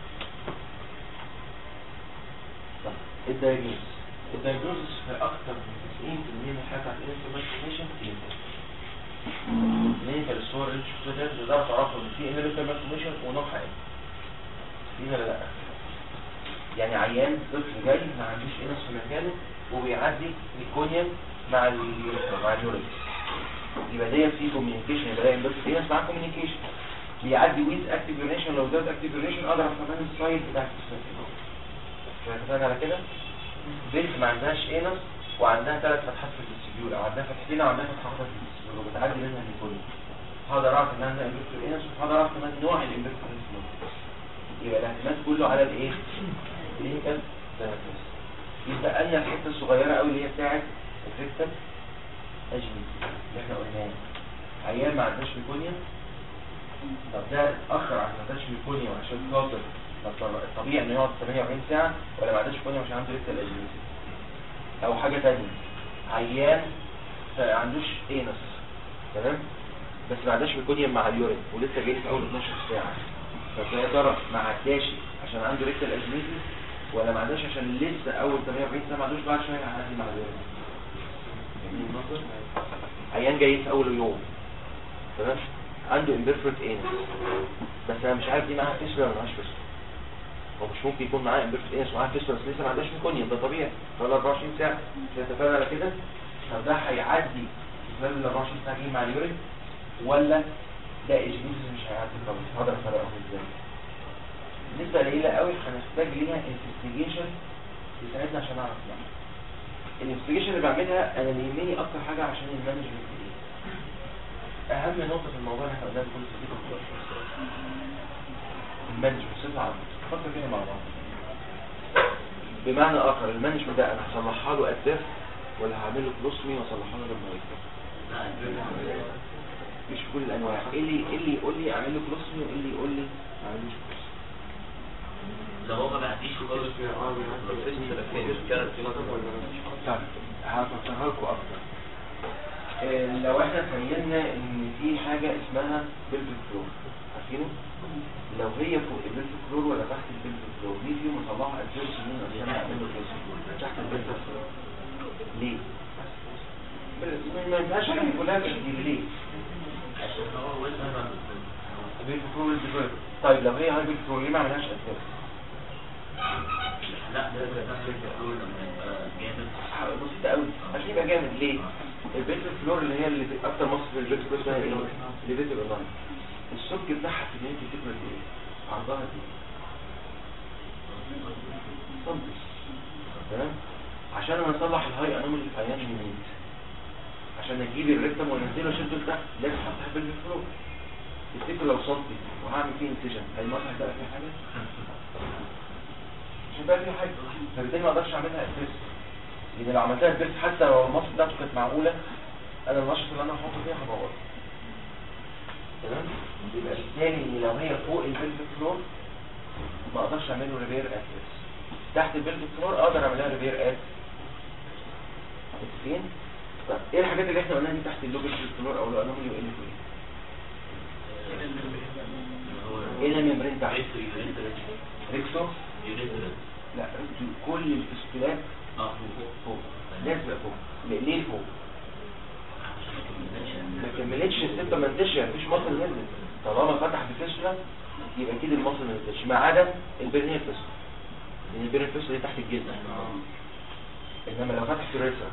طب الدايجنوز الدايجنوز في اكتر من 90% من الحالات بتاعت الانفلاميشن كلينيكال كلينيكال الصور اللي انت شفتوها دي تقدروا تعرفوا ان في انفلاميشن ونوعها ايه في ولا لا يعني عيان طفل جاي ما عندوش انس في مكانه وبيعدي ميكونيوم مع اليوريثرا مع اليوريثرا يبقى ديت في كوميونيكيشن يبقى دايما بس في ناس معاه كوميونيكيشن بيعدي ويز اكتيف يوريشن لو زاد اكتيف يوريشن اقدر افهم السايد بتاعت السيستم احنا اتفقنا على كده بنت ما عندهاش انس وعندها ثلاث فتحات في الديستريبيول او عندها فتحتين او عندها فتحه واحده في الديستريبيول وبتعدي منها الميكونيوم هقدر اعرف انها عندها امبيرتور انس وهقدر اعرف كمان نوع الامبيرتور انس يبقى الاعتماد كله على الايه كلينيكال ثيرابيست يبقى أن الحته الصغيره قوي اللي هي بتاعت الريكتال اجنبي اللي احنا قلناه عيان ما عندهاش ميكونيا طب ده اتاخر عشان ما عندهاش ميكونيا عشان خاطر طب الطبيعي انه يقعد 48 ساعه ولا ما عندهاش ميكونيا عشان عنده ريكتال اجنبي او حاجه ثانيه عيان ما عندوش انس تمام بس ما عندهاش ميكونيا مع اليورين ولسه جاي في اول 12 ساعه فيا ترى ما عداش عشان عنده ريكتال اجنبي ولا ما عندهاش عشان لسه اول 48 ساعه ما عندوش بعد شويه هيعدي مع اليورين جميل النظر عيان جاي في اول يوم تمام عنده امبيرفكت انس بس انا مش عارف دي معاها فيسولا ولا معاهاش فيسولا هو مش ممكن يكون معاه امبيرفكت انس ومعاه فيسولا بس لسه ما عندهاش ميكونيوم ده طبيعي خلال 24 ساعه مش اتفقنا على كده طب ده هيعدي في خلال ال 24 ساعه جاي مع اليورين ولا ده اجنبي مش هيعدي خالص هقدر افرقهم ازاي نسبة قليلة قوي هنحتاج ليها انفستيجيشن يساعدنا عشان اعرف يعني الانفستيجيشن اللي بعملها انا اللي يهمني اكتر حاجة عشان المانجمنت ايه اهم نقطة في الموضوع اللي احنا قلناها كل صديقة المانجمنت صفة عامة فكر كده مع بعض بمعنى اخر المانجمنت ده انا هصلحها له اساس ولا هعمل له كلوسمي واصلحها له لما يكبر مش في كل الانواع ايه اللي ايه اللي يقول لي اعمل له كلوسمي وايه اللي يقول لي ما اعملوش كلوسمي لو هو ما عنديش خالص طب هفكرها لكم اكتر آه، لو احنا تخيلنا ان في حاجة اسمها بلفيك فلور عارفينه؟ لو هي فوق البلفيك فلور ولا تحت البلفيك فلور مين فيهم مصلحة الفيروس مين عشان اعمل له كلوز تحت البلفيك فلور ليه؟ بل- ما ينفعش حاجة كلها تشديد ليه؟ عشان هو وزنه البلفيك فلور والديفيرس. طيب لو هي هاي بلفيك فلور ليه ما عملهاش اساس؟ لا ده ده جامد بسيطة قوي عشان يبقى جامد ليه؟ البيت فلور اللي هي اللي في اكتر مصر في البيت فلور اسمها ايه؟ اللي بيت الأونلاين السمك بتاعها في النهاية تكبر قد ايه؟ عرضها قد ايه؟ سنتي تمام؟ عشان انا اصلح الهاي انومالي في عيان يميت عشان اجيب الريكتم وانزله اشده لتحت لازم افتح بالبيت فلور تفتكر لو سنتي وهعمل فيه انسجن هيمسح هيبقى فيه حاجة؟ مش هيبقى فيه حاجة فبالتالي ما اقدرش اعملها اساس لان لو عملتها البيت حتى لو المصر بتاعته كانت معقولة انا النشط اللي انا هحطه فيها هبوظ تمام يبقى بالتالي ان لو هي فوق البلفيك فلور ما اقدرش اعمل له ريبير اساس تحت البلفيك فلور اقدر اعملها ريبير اس متفقين طب ايه الحاجات اللي احنا قلناها دي تحت اللو بلفيك فلور او الانومالي وايه اللي فوق ايه الممبرين تحت ريكسو لا ريكسو كل الفستولات فوق لازم يبقى فوق ليه ليه فوق ما كملتش السيمبتومنتيشن مفيش مصل نزل طالما فتح بفيسولا يبقى اكيد المصل ما نزلش ما عدا البرنيال فيسولا لان البرنيال فيسولا دي تحت الجلد انما لو فتح في الريسر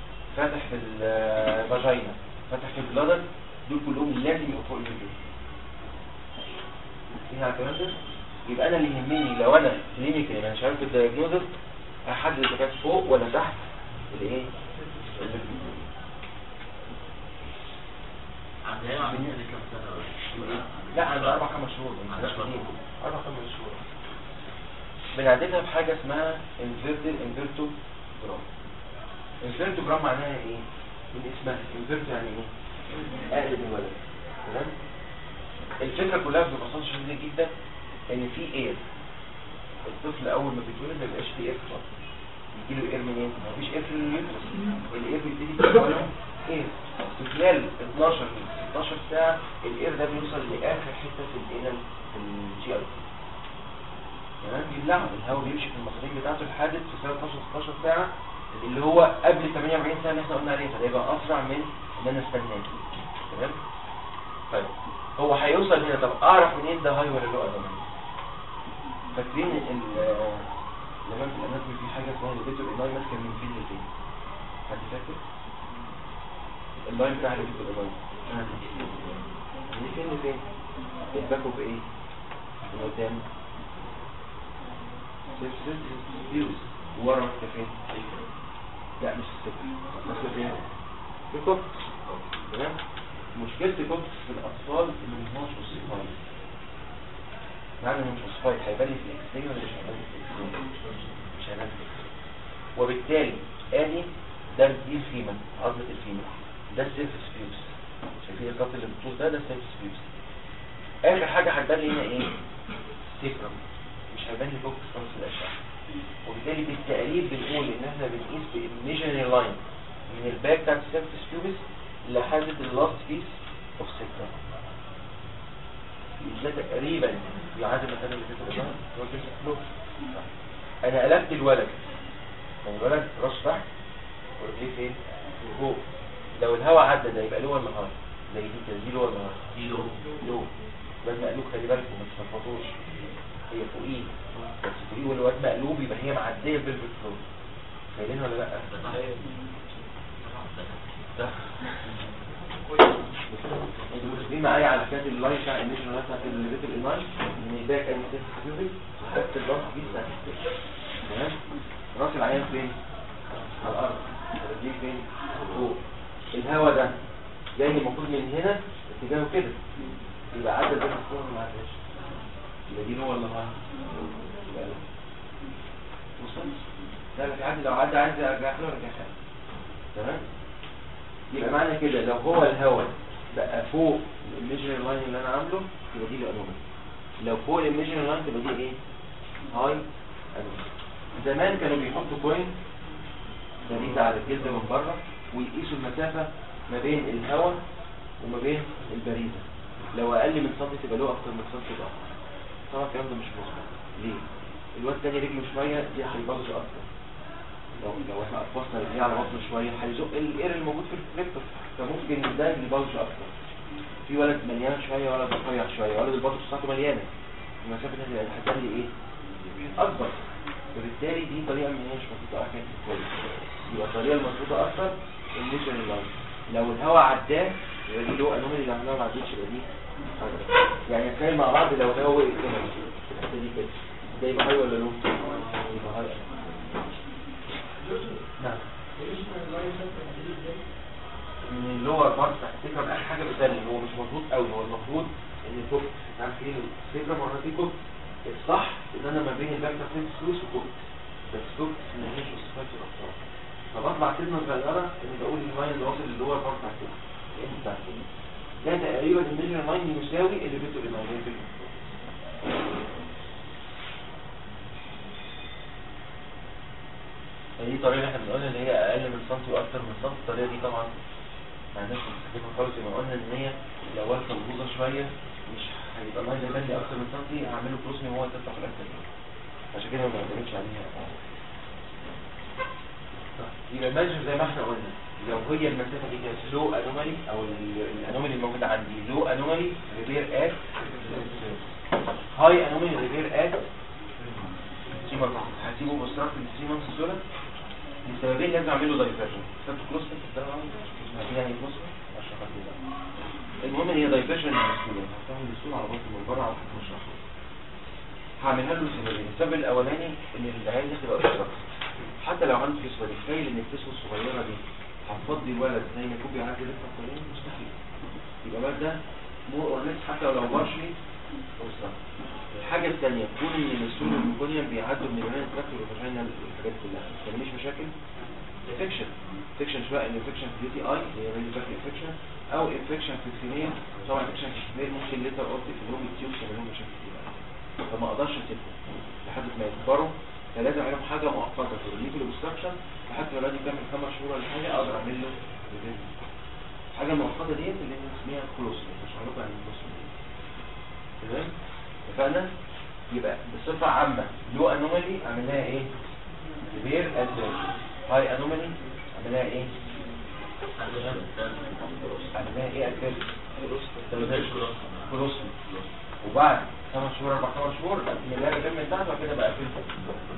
فتح في الفاجينا فتح في البلادر دول كلهم لازم يبقوا فوق الجلد متفقين على الكلام ده يبقى انا اللي يهمني لو انا كلينيكال انا شغال في الدايجنوزس احدد اذا كانت فوق ولا تحت الايه عندنا عاملين دي كام سنة لا عند اربع خمس شهور عندنا شهور. اربع خمس شهور بنعدلها بحاجه اسمها انفيرتد انفيرتو جرام انفيرتو جرام معناها ايه من اسمها انفيرتو يعني ايه اقلب الولد تمام الفكره كلها ببساطه شديده جدا ان في اير الطفل اول ما بيتولد ما بيبقاش فيه اير خالص يجي له اير منين مفيش اير في اليوترس الاير بيبتدي يتكون اير في خلال 12 ل 16 ساعه الاير ده بيوصل لاخر حته في الانال في الجي ار تمام بيبلعه الهواء بيمشي في المخارج بتاعته لحد في خلال 12 16 ساعه اللي هو قبل 48 ساعه اللي احنا قلنا عليه فده يبقى اسرع من ان انا استناه تمام طيب هو هيوصل هنا طب اعرف منين ده هاي ولا لو ادمان فاكرين ال زمان في الاناتومي في حاجه اسمها الليفيتور الاي ماسكه من فين لفين حد فاكر اللاين بتاع الليفيتور الاي من فين لفين الباكو بايه من قدام فيوز ورا ماسكه فين لا مش السكر ماسكه فين في الكوكس تمام مشكلة الكوكس في الأطفال إنه ما هوش أوسيفايد معنى إنه مش أوسيفايد هيبان لي في الإكس راي ولا مش هيبان لي في الإكس راي؟ مش هيبان في الإكس راي وبالتالي آدي ده دي الفيمة عظمة الفيمة ده السيرفس فيوس شايفين الخط اللي بالطول ده ده السيرفس فيوس آخر حاجة هتبان لي هنا إيه؟ سيكرم مش هيبان لي كوكس خالص في الأشعة وبالتالي بالتقريب بنقول إن إحنا بنقيس بالميجري لاين من الباك بتاعت السيرفس فيوس لحد اللاست بيس اوف سيكتر ده تقريبا يعادل المكان اللي فيه الإضاءة هو الجزء الفلوس انا قلبت الولد يعني الولد راس تحت ورجليه فين فوق لو الهواء عدى ده يبقى له ولا هاي زي دي كده دي له ولا هاي دي له له الواد مقلوب خلي بالكم ما تتلخبطوش هي فوقيه بس فوقيه والواد مقلوب يبقى هي معديه بالبيت فلور فاهمين ولا لا؟ ده صحيح ده انتوا متفقين معايا على كاد اللاين بتاع الانيشن لاين بتاعت الليفيتال الايمان من الباك ادي سيس كيوبيك وحط الراس دي بتاعت الستيك تمام راس العيان فين؟ على الارض دي فين؟ فوق الهواء ده جاي المفروض من هنا اتجاهه كده يبقى عدى ده الفوق ما عداش يبقى دي نوع ولا ما يبقى لا وصلت لا مش عادي لو عدى عايز ارجع له ارجع له تمام يبقى معنى كده لو هو الهواء بقى فوق الميجر لاين اللي انا عامله يبقى دي الانومال لو فوق الميجر لاين تبقى دي ايه هاي انومال زمان كانوا بيحطوا كوين جديد على الجلد من بره ويقيسوا المسافة ما بين الهواء وما بين البريزة لو اقل من سنتي تبقى له اكتر من سنتي يبقى أكتر. طبعا الكلام ده مش مظبوط ليه الواد تاني رجله شوية دي هيبوظ اكتر لو لو احنا قفصنا رجليه على بطنه شويه هيزق الاير الموجود في الفليكتور فممكن ده يبوظ اكتر في ولد مليان شويه ولد رفيع شويه ولد البطن بتاعته مليانه المسافه دي هتبقى لي ايه اكبر وبالتالي دي طريقه من هي مش مظبوطه اكتر كويس يبقى الطريقه المظبوطه اكتر النيشن لاين لو الهواء عداه يبقى دي له انومالي اللي عملها ما عدتش يبقى دي حاجة. يعني نتخيل مع بعض لو الهواء وقف كده في الحته دي كده ده يبقى هاي ولا لو يبقى هاي نعم من اللور بارت تحت السكرم اخر حاجه بتدلل هو مش مظبوط قوي هو المفروض ان الكوك عارفين السكرم مرة في كوك الصح ان انا ما بين الباك تحت فلوس وكوك بس كوك ما هيش وصفات الاطفال فبطلع كلمه صغيره ان بقول اللاين اللي واصل للور بارت تحت السكرم بتاعت ده تقريبا الميجر لاين يساوي اللي بيته اللي موجود في دي الطريقة اللي احنا بنقولها اللي هي أقل من سنتي وأكتر من سنتي الطريقة دي طبعا ما عندناش بنستخدمها خالص يبقى قلنا إن هي لو واقفة مبوظة شوية مش هيبقى لاين ده لي أكتر من سنتي هعمله بروسمي وهو تفتح في الأكتر عشان كده ما بنعتمدش عليها يبقى الماجر زي ما احنا قلنا لو هي المسافة دي كانت لو انومالي او الانومالي الموجودة عندي لو انومالي ريفير ات هاي انومالي ريفير ات سي مانثs هسيبه بوستراكت من 3 مانثs دول لسببين لازم اعمل له دايفرجن كتبت كلوستر في الدرجه عارفين يعني كلوستر اشرح لك بقى المهم ان هي دايفرجن للسول هفتحوا السول على بطن من بره على حكم الشرح هعملها له لسببين السبب الاولاني ان العيال دي تبقى اشتراك حتى لو عنده كسوه دي تخيل ان الكسوه الصغيره دي هتفضي الولد زي ما يكون بيعدي لسه الطريق مستحيل يبقى الولد ده مور اور ليس حتى لو بارشلي اوبستراكت الحاجة الثانية كون ان السول والميكونيوم بيعدوا من اليونان تراكت والفاجينال والحاجات كلها ما تعمليش مشاكل انفكشن انفكشن سواء انفكشن في اليو تي اي اللي هي ريلي باك انفكشن او انفكشن في الفيميل طبعا انفكشن في الفيميل ممكن ليتر اوت في اللوم التيوبس يعمل لهم مشاكل كتير أوي. فما اقدرش اسيبهم لحد ما يكبروا فلازم اعمل حاجة مؤقتة في الليفل اوبستراكشن لحد ما الولاد يكمل خمس شهور ولا حاجة اقدر اعمل له ريفيرس. الحاجة المؤقتة ديت اللي احنا بنسميها كلوسمي مش هعرف عن الكلوسمي تمام اتفقنا يبقى بصفة عامة لو انومالي عملناها ايه غير ادفيرجن هاي انومالي عملناها ايه عملناها ايه ادفيرجن كلوسمي وبعد خمس شهور اربع خمس شهور من اللي الجيم بتاعته بعد كده بقى فلتر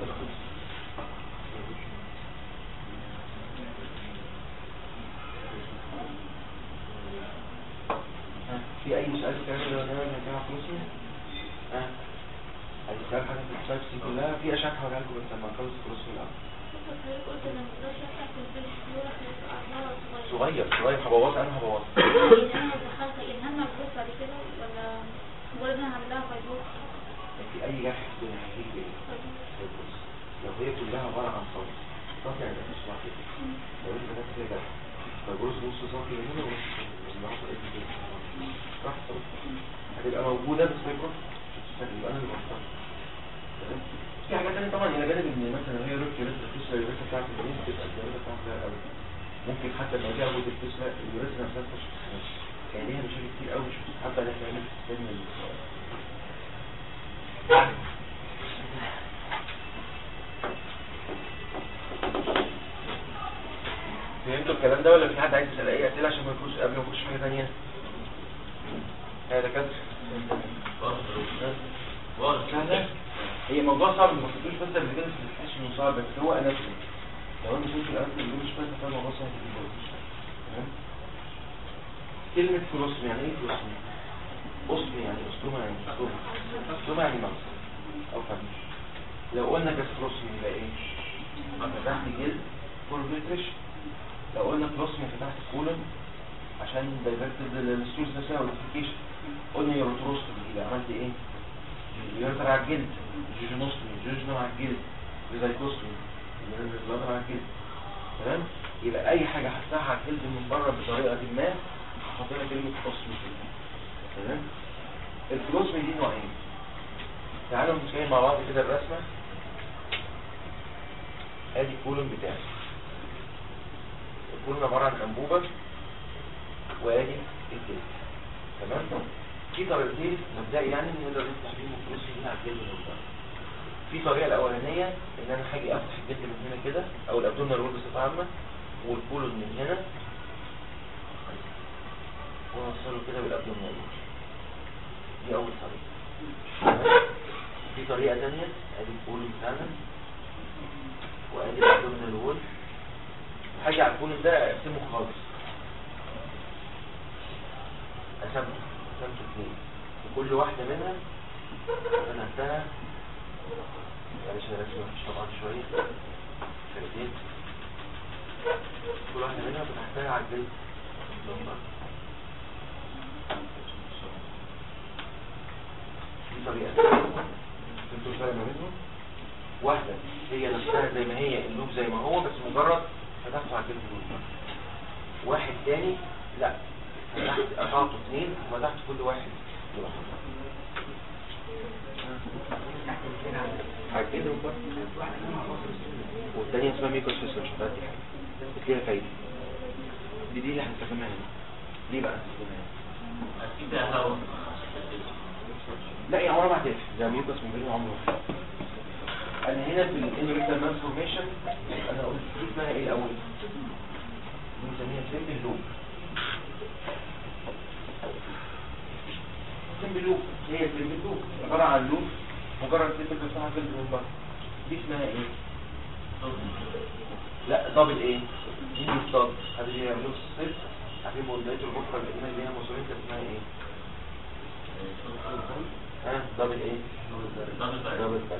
ها، في اي سؤال في الكلام اللي قلناه يا جماعه كلوسمي ها عايز تسال حاجه في السلايدز دي كلها في اشياء هقولها لكم بس لما نخلص الكلوسمي الاول قلت انا ما اقدرش افتح في البيت صورة اعمارها صغيرة صغير صغير هبوظ انا هبوظ يعني انا لو دخلت يعني هل مجهود بعد كده ولا مجرد انا هعمل لها فايبروس في اي جرح في الدنيا هيجي ايه فيبروس. لو هي كلها عباره عن صوت صوت يعني مش واحد لو انت بس كده جرح فيبروس نص صوت هنا ونص اللي حصل ايه كده راح صوت هتبقى موجوده بس فيبروس يبقى انا اللي بختار تمام؟ في حاجات تانية طبعا الى جانب ان مثلا هي روك لسه الفيسلا اليوريثرا بتاعت الجنين تبقى الجنين بتاعتها قوي ممكن حتى لو جه ابو الفيسلا اليوريثرا نفسها تخش في السنة. يعني ليها مشاكل كتير قوي مش حابه ان احنا نعمل في السن ال- فهمتوا الكلام ده ولا في حد عايز يسال اي اسئله عشان ما يخش قبل ما نخش في حاجه ثانيه؟ يا دكاتره سهله هي موضوع صعب ما تقولوش بس قبل كده تحس انه صعب بس هو اناتومي لو انت شفت الاناتومي اللي مش فاهم فاهم الموضوع سهل جدا تمام كلمة فلوسمي يعني ايه فلوسمي؟ أسمي يعني أسلومة يعني أسلومة أسلومة يعني مغز أو فمش لو قلنا جاستروسمي يبقى ايه؟ فتحت جلد فول فيتريش لو قلنا فلوسمي فتحت كولون عشان دايفرتد الستورز نفسها والنوتيفيكيشن قلنا يوروتروستمي يبقى عملت ايه؟ يورتر على الجلد جيجينوستمي جيجينو على الجلد ريزايكوستمي يورتر على الجلد تمام؟ يبقى اي حاجة هفتحها على الجلد من بره بطريقة ما هحط لها كلمة فلوسمي كده تمام؟ الفلوسمي دي نوعين تعالوا نتكلم مع بعض كده الرسمة ادي الكولون بتاعي الكولون عبارة عن انبوبة وادي الجلد تمام في طريقتين مبدئي يعني نقدر نفتح بيهم الفلوس هنا على الجلد من بره في طريقة الأولانية إن أنا هاجي أفتح الجلد من هنا كده أو الأبدومينال وول بصفة عامة والكولون من هنا وأوصله كده بالأبدومينال وول دي أول طريقة تمام؟ في طريقة تانية ادي الكولون بتاعنا وادي الابدومينال وول حاجة على الكولون ده اقسمه خالص قسمته قسمته اثنين وكل واحدة منها فتحتها معلش انا رسمي وحش طبعا شوية شويتين كل واحدة منها فتحتها على الجلد من بره. دي طريقة انتوا الفرق ما بينهم واحدة هي نفسها زي ما هي اللوب زي ما هو بس مجرد فتحته على الجلد من بره واحد تاني لا فتحت قطعته اثنين وفتحت كل واحد لوحده حاجتين من بره والتانية اسمها ميكرو سيستم مش هتعدي حاجة بس ليها فايدة دي دي اللي هنستخدمها هنا ليه بقى هنستخدمها هنا؟ اكيد ده هوا لا يا عمرها ما هتقفل ده ميوكس من غير عمره ما هتقفل. انا هنا في الانوريكتال مانسفورميشن انا قلت دي اسمها ايه الاول بنسميها سيمبل لوب سيمبل لوب هي سيمبل لوب عباره عن لوب مجرد سيمبل بتفتحها في من بره دي اسمها ايه لا دبل ايه مين يصطاد هذه هي نص الصيد عارفين بندقية البكرة اللي اللي هي مصرية اسمها ايه ها دبل ايه دبل بارل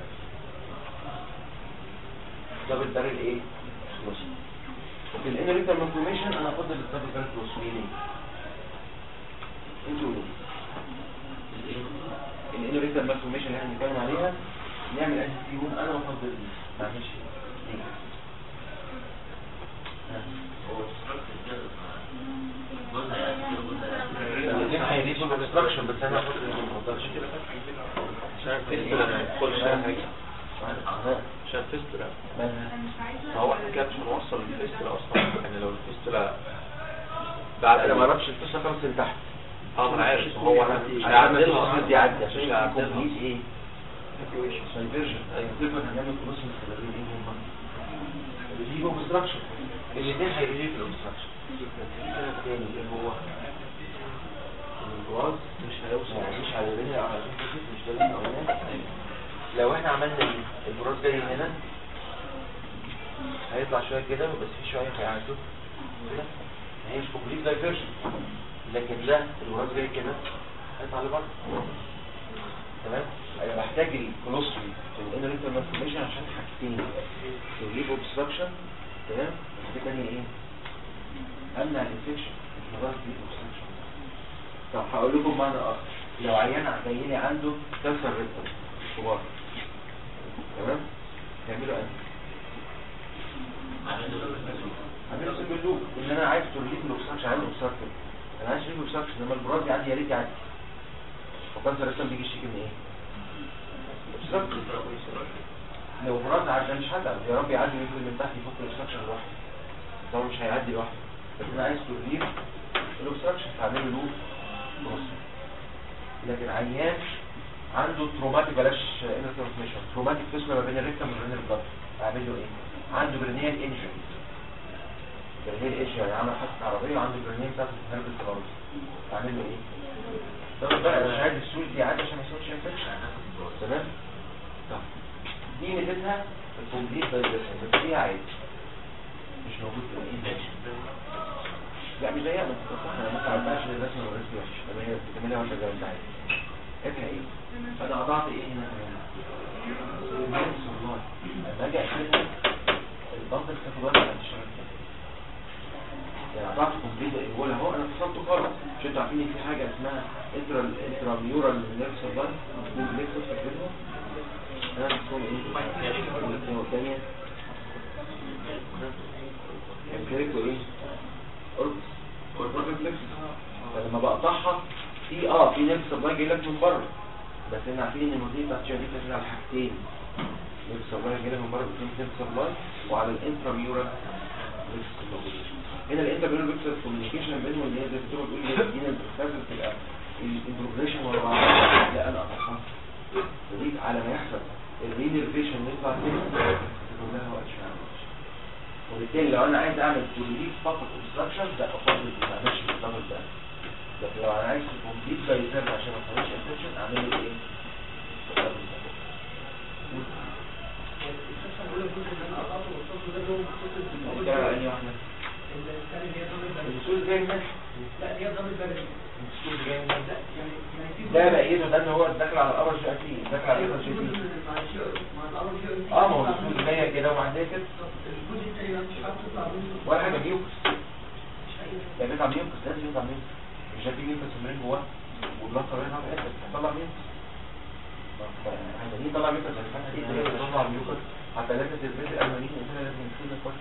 دبل بارل ايه فلوس وفي الانريتال مانفورميشن انا افضل الدبل بارل فلوس ليه انتوا ليه الانريتال مانفورميشن اللي احنا بنتكلم عليها نعمل انتي فيهم انا بفضل دي ما اعملش ليه ها. الاثنين هيريزوا بالستراكشن بس انا افضل اللي ما افضلش كده عشان الفيستولا ما يدخلش فيها حاجة عشان الفيستولا فهو احنا كده مش هنوصل الفيستولا اصلا يعني لو الفيستولا بعد انا ما اعرفش القصه خالص من تحت اه ما انا عارف هو انا مش انا عامل هعدلها الاصل اصلا دي عدي عشان مش يبقى هعدلها كومبليت ايه سايفرجن ايوه كيف هنعمل كروس من الخلالين ايه هم ريليف اوبستراكشن الاثنين هيريليف الاوبستراكشن تاني اللي هو الجواز مش هيوصل مش على الرنة او على الفيزيك مش ده اللي احنا قلناه لو احنا عملنا ال- البراز جاي هنا هيطلع شويه كده بس في شويه هيعدوا كده هي مش كومبليت دايفرجن لكن ده البراز جاي كده هيطلع لبره تمام انا بحتاج الكولوستري في الانريتال مانفورميشن عشان حاجتين تجيب اوبستراكشن تمام وحاجه ثانيه ايه امنع الانفكشن مش مجرد تجيب اوبستراكشن طب هقول لكم بمعنى اخر لو عيان جاي لي عنده كانسر ريكتال كبار تمام تعملوا انت عامل سيمبل لوب ان انا عايز ترليف الاوبستراكشن عايز اوبستراكشن انا عايز ترليف الاوبستراكشن انما البراز يعدي يا ريت يعدي وكانسر ريكتال بيجي يشتكي من ايه؟ obstruction. لو براز عشان مش هتعب يا رب يعدي وينزل من تحت يفك الاوبستراكشن لوحده طبعا مش هيعدي لوحده بس انا عايز ترليف الاوبستراكشن هعمل له لوب بروس لكن عيان عنده تروماتيك بلاش انر ترانسميشن تروماتيك فيسما ما بين الريكتم والرينال بلاد اعمل له ايه عنده برينيال انجري برينيال انجري يعني عمل حادثه عربيه وعنده برينيال بتاعت الهرب الكلارس اعمل له ايه ده بقى مش عايز السول دي عادي عشان ما يحصلش انفكشن تمام طب دي ميزتها الكومبليت دايجيشن بس فيها عيب مش موجود في الانفكشن لا مش زيها بس صح انا ما تعرفهاش ان الرسم والرسم وحش لما هي بتعملها وانت زي ما انت عايز عيبها ايه فانا قطعت ايه هنا كمان الناس والله لما اجي اقفلها الضغط تاخد وقت عشان تشتغل كده يعني قطعت كومبليت بقول اهو انا فصلته خالص مش انتوا عارفين ان في حاجه اسمها انترا انترا ميورال نيرف سبلاي نيرف فاكرينها انا بسموه ايه والثانيه امبيريكو ايه اوربس اوربس ريفلكس فلما بقطعها في اه في نيرف سبلاي جاي لك من بره بس احنا عارفين ان المدير بتاعت الشركه دي بتعتمد على حاجتين نيرف سبلاي جاي لك من بره بتكون نيرف سبلاي وعلى الانترا ميورال ريفلكس الموجوده هنا الانتر بينهم بيكسر كوميونيكيشن بينهم اللي هي زي ما بتقول ايه دينا لازم تبقى الانتروجريشن ورا بعض لا انا اقطعها ودي على ما يحصل الرينيرفيشن يطلع كده تقول لها وقت شويه وبالتالي لو انا عايز اعمل كوريليف فقط اوبستراكشن ده افضل ما اعملش الدبل ده لكن لو انا عايز كومبليت بايزر عشان ما اخليش انفكشن اعمل له ايه؟ double ده. بنتكلم على انهي واحده؟ السول جاي من السول جاي من ده بقيته ده ان هو داخل على الابر جي تي داخل على الابر جي تي اه ما هو السول جايه كده وبعدين كده ولا حاجه ميوكس ده بيطلع ميوكس لازم يطلع ميوكس مش ده في ميوكس منين جواه والبلاط طبيعي نعمل ايه هتطلع ميوكس عايزين نطلع ميوكس عشان الفتحه دي اللي هي بتطلع الميوكس حتى لازم تثبت الالمانيين انت لازم نكتب كويس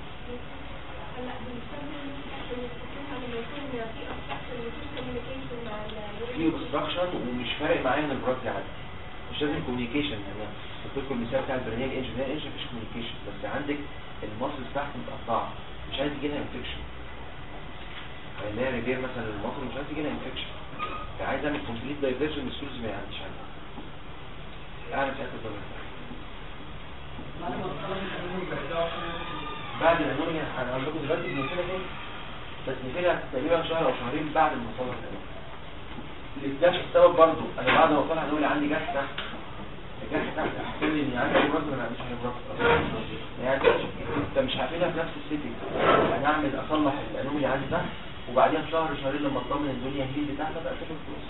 في اوبستراكشن ومش فارق معايا ان البراز يعدي مش لازم كوميونيكيشن يعني قلت لكم المثال بتاع البرنامج انجن البرنامج انجن مفيش كوميونيكيشن بس عندك المصل تحت متقطعه مش عايز يجي لها انفكشن اللي هي ريبير مثلا المصل مش عايز يجي لها انفكشن فعايز اعمل كومبليت دايفرجن السولز ما يعديش عنها اعمل ساعتها الضغط بعد الانوريا هنقول لكم دلوقتي بنقفلها تاني بس نقفلها تقريبا شهر او شهرين بعد ما نوصلها تاني الاكتشاف السبب برضو انا بعد ما وصلها هنقول عندي جهاز تحت الجرح تحت احسن لي اني عندي برضه ما عنديش هيبرس يعني انت مش هعملها في نفس السيتنج انا اعمل اصلح الانومي عندي تحت وبعدين شهر شهرين لما اطمن الدنيا هي بتاعتها بقى اشوف الفلوس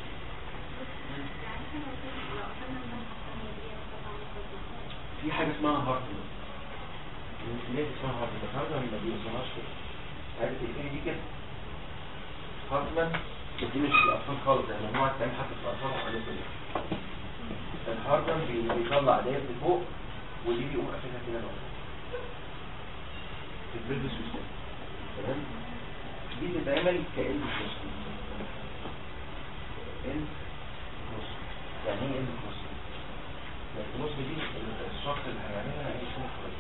في حاجه اسمها هارتمان الانسولين اسمها هارتمان هارتمان ما بيوصلهاش كده عارف الكلمه دي كده هارتمان دي مش في الاطفال خالص يعني ممنوع التعمل حتى في الاطفال وحاجات كده الهارتمان بي- بيطلع ديت لفوق ودي بيقوم قافلها كده لوحدها في البلبس والسن تمام دي بتتعمل كإلد كروس إلد كروس يعني ايه إلد كروس؟ يعني الكروس دي الشخص اللي هيعملها هيعيش فيها كويس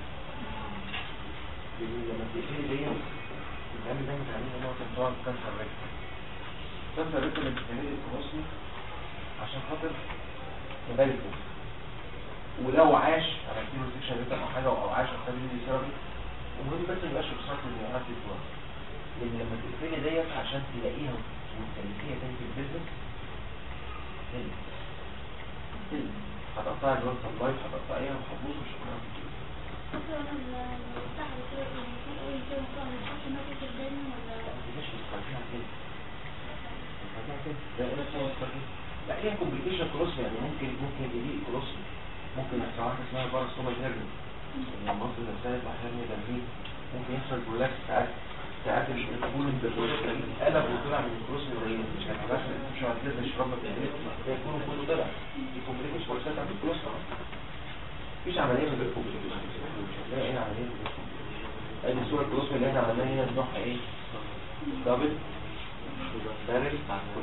لأن لما تقفلي دي بتعمل دايما تعملي نقطة طبعا كانسر ريكتم كانسر ريكتم اللي بتعملي الكروسي عشان خاطر تبالي فوق ولو عاش عملت له سيكشن ريكتم او حاجه او عاش اختار لي ثيرابي المهم بس ما يبقاش بصرف اللي يعرف يطلع لان لما تقفلي ديت عشان تلاقيها وتكلفيها تاني في البيزنس هنا هنا هتقطعي الواد سبلايت هتقطعيها وهتبوظ مش هتعرفي تجيبها. مثلا لما بفتح كده المفروض اقول كده مثلا ما ينفعش ناكل قدامي ولا مش بتفرجيها كده بتفرجيها كده ده انا بسوي كده لا هي كومبليكيشن كروس يعني ممكن ممكن يجي كروس ممكن يحصل واحده اسمها باراسوما هيرني لما مصر نفسها يطلع هيرني جنبيه ممكن يحصل برولاكس ساعات ساعات الكولون قلب وطلع من الكروس القليل مش هتعرف مش هتقدر تشربها في البيت هي الكولون كله طلع دي كومبليكيشن كروسات عند الكروس مفيش عمليه من غير كومبليكيشن مش هتلاقي ايه عمليه من غير كومبليكيشن ادي الصوره الكروس اللي احنا عملناها هنا نوعها ايه؟ دبل بارل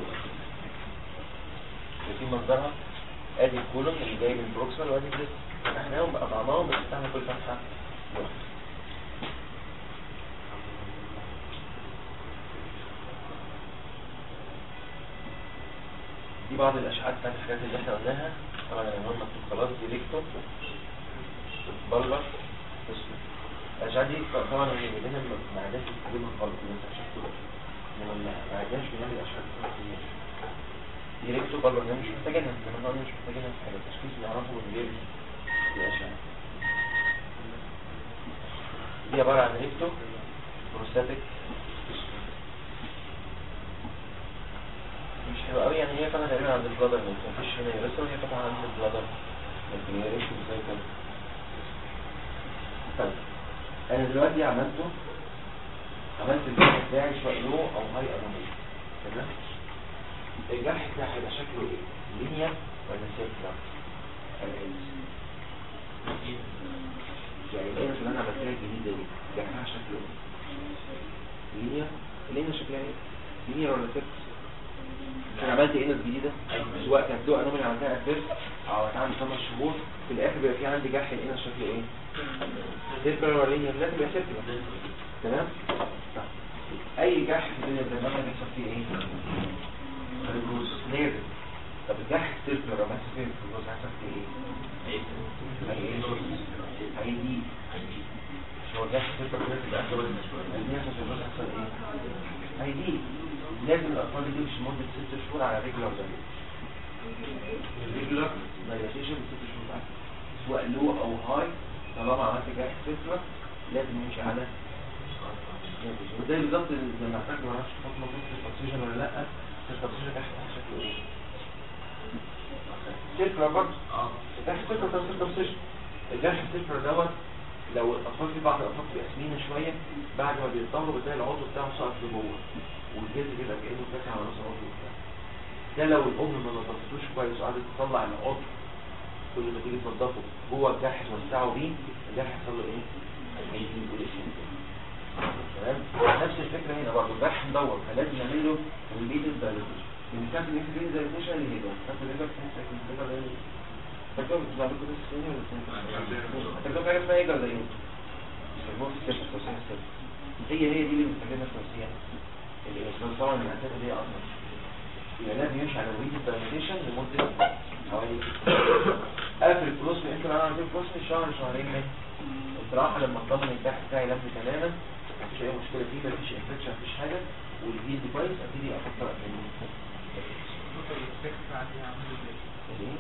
في مصدرها ادي الكولوم اللي جاي من بروكسال وادي كريس فتحناهم بقى طعمهم بس فتحنا كل فتحه لوحدها دي بعض الاشعاعات بتاعت الحاجات اللي احنا قلناها طبعا العنوان مكتوب خلاص دي ريكتو بلبر اسمه الاشعاعات دي طبعا هي بدنا ما عادش بنستخدمها خالص بس عشان كده انما ما- ما عادش بنعمل اشعاعات كتير دي ريكتو بلبر ده مش محتاجينها زمان قلنا مش محتاجينها في حاجه التشخيص نعرفه من غير الاشعاعات دي عباره عن ريكتو بروستاتيك مش حلو قوي يعني هي فتحة تقريبا عند البلادر ما فيش هنا يوريثرا وهي فتحة عند البلادر لكن هي ريش ازاي كده طيب انا دلوقتي عملته عملت الجرح بتاعي شوية لو او هاي انومي تمام الجرح بتاعي هيبقى شكله ايه؟ لينيا ولا سيركلر؟ يعني ايه اللي انا عملتها الجديدة دي؟ جرحها شكله ايه؟ لينيا؟ لينيا شكلها ايه؟ لينيا ولا سيركلر؟ انا عملت ايه جديدة سواء كانت له انومي عملتها اساس او اتعمل خمس شهور في الاخر بيبقى في عندي جرح الانس شكله ايه سيركلر ولا لينير لازم يبقى سيركلر تمام طيب. اي جرح في الدنيا زي ما بيحصل فيه ايه فيبروز لازم طب الجرح السيركلر لما يحصل فيه فيبروز هيحصل فيه ايه هي دي مش هو الجرح السيركلر كده تبقى اللي يحصل فيبروز هيحصل ايه هي دي لازم الاطفال دي تمشي لمده ست شهور على ريجولار ريجولار دايلاتيشن ست شهور بعد سواء لو او هاي طالما عملت جرح سيركلر لازم يمشي على وزي بالظبط زي ما فاكر ما اعرفش خط موجود في التوكسيجن ولا لا في التوكسيجن تحت شكله ايه سيركلر برضه اه تحت سيركلر تحت التوكسيجن الجرح السيركلر دوت لو الاطفال في بعض الاطفال بيبقى سنين شويه بعد ما بيتطوروا بتلاقي العضو بتاعه سقط لجوه والجلد كده كانه فاتح على راس العضو بتاعه ده لو الام ما نظفتوش كويس وقعدت تطلع العضو كل ما تيجي تنضفه جوه الجرح توسعه بيه الجرح يحصل له ايه؟ هيجي والاسم تمام نفس الفكره هنا برضه الجرح مدور فلازم نعمل له ريبيتد دايليتيشن من كام ريبيتد دايليتيشن اللي هي ده كام ريبيتد دايليتيشن فاكرهم بتلعبوا كده السنين ولا السنين؟ فاكرهم حاجه اسمها ايه ولا ايه؟ بيسموها في السيرفس توسيع السيرفس هي هي دي اللي بنستخدمها في التوسيع اللي بس طبعا من الاساس اللي هي اصلا يبقى لازم يمشي على ريبيتد دايليتيشن لمده حوالي قافل الفلوس يمكن انا عندي فلوس شهر شهرين من الصراحه لما اطمن التحت بتاعي لم تماما مفيش اي مشكله فيه مفيش انفكشن مفيش حاجه والجلد كويس ابتدي افكر اكمل الايه؟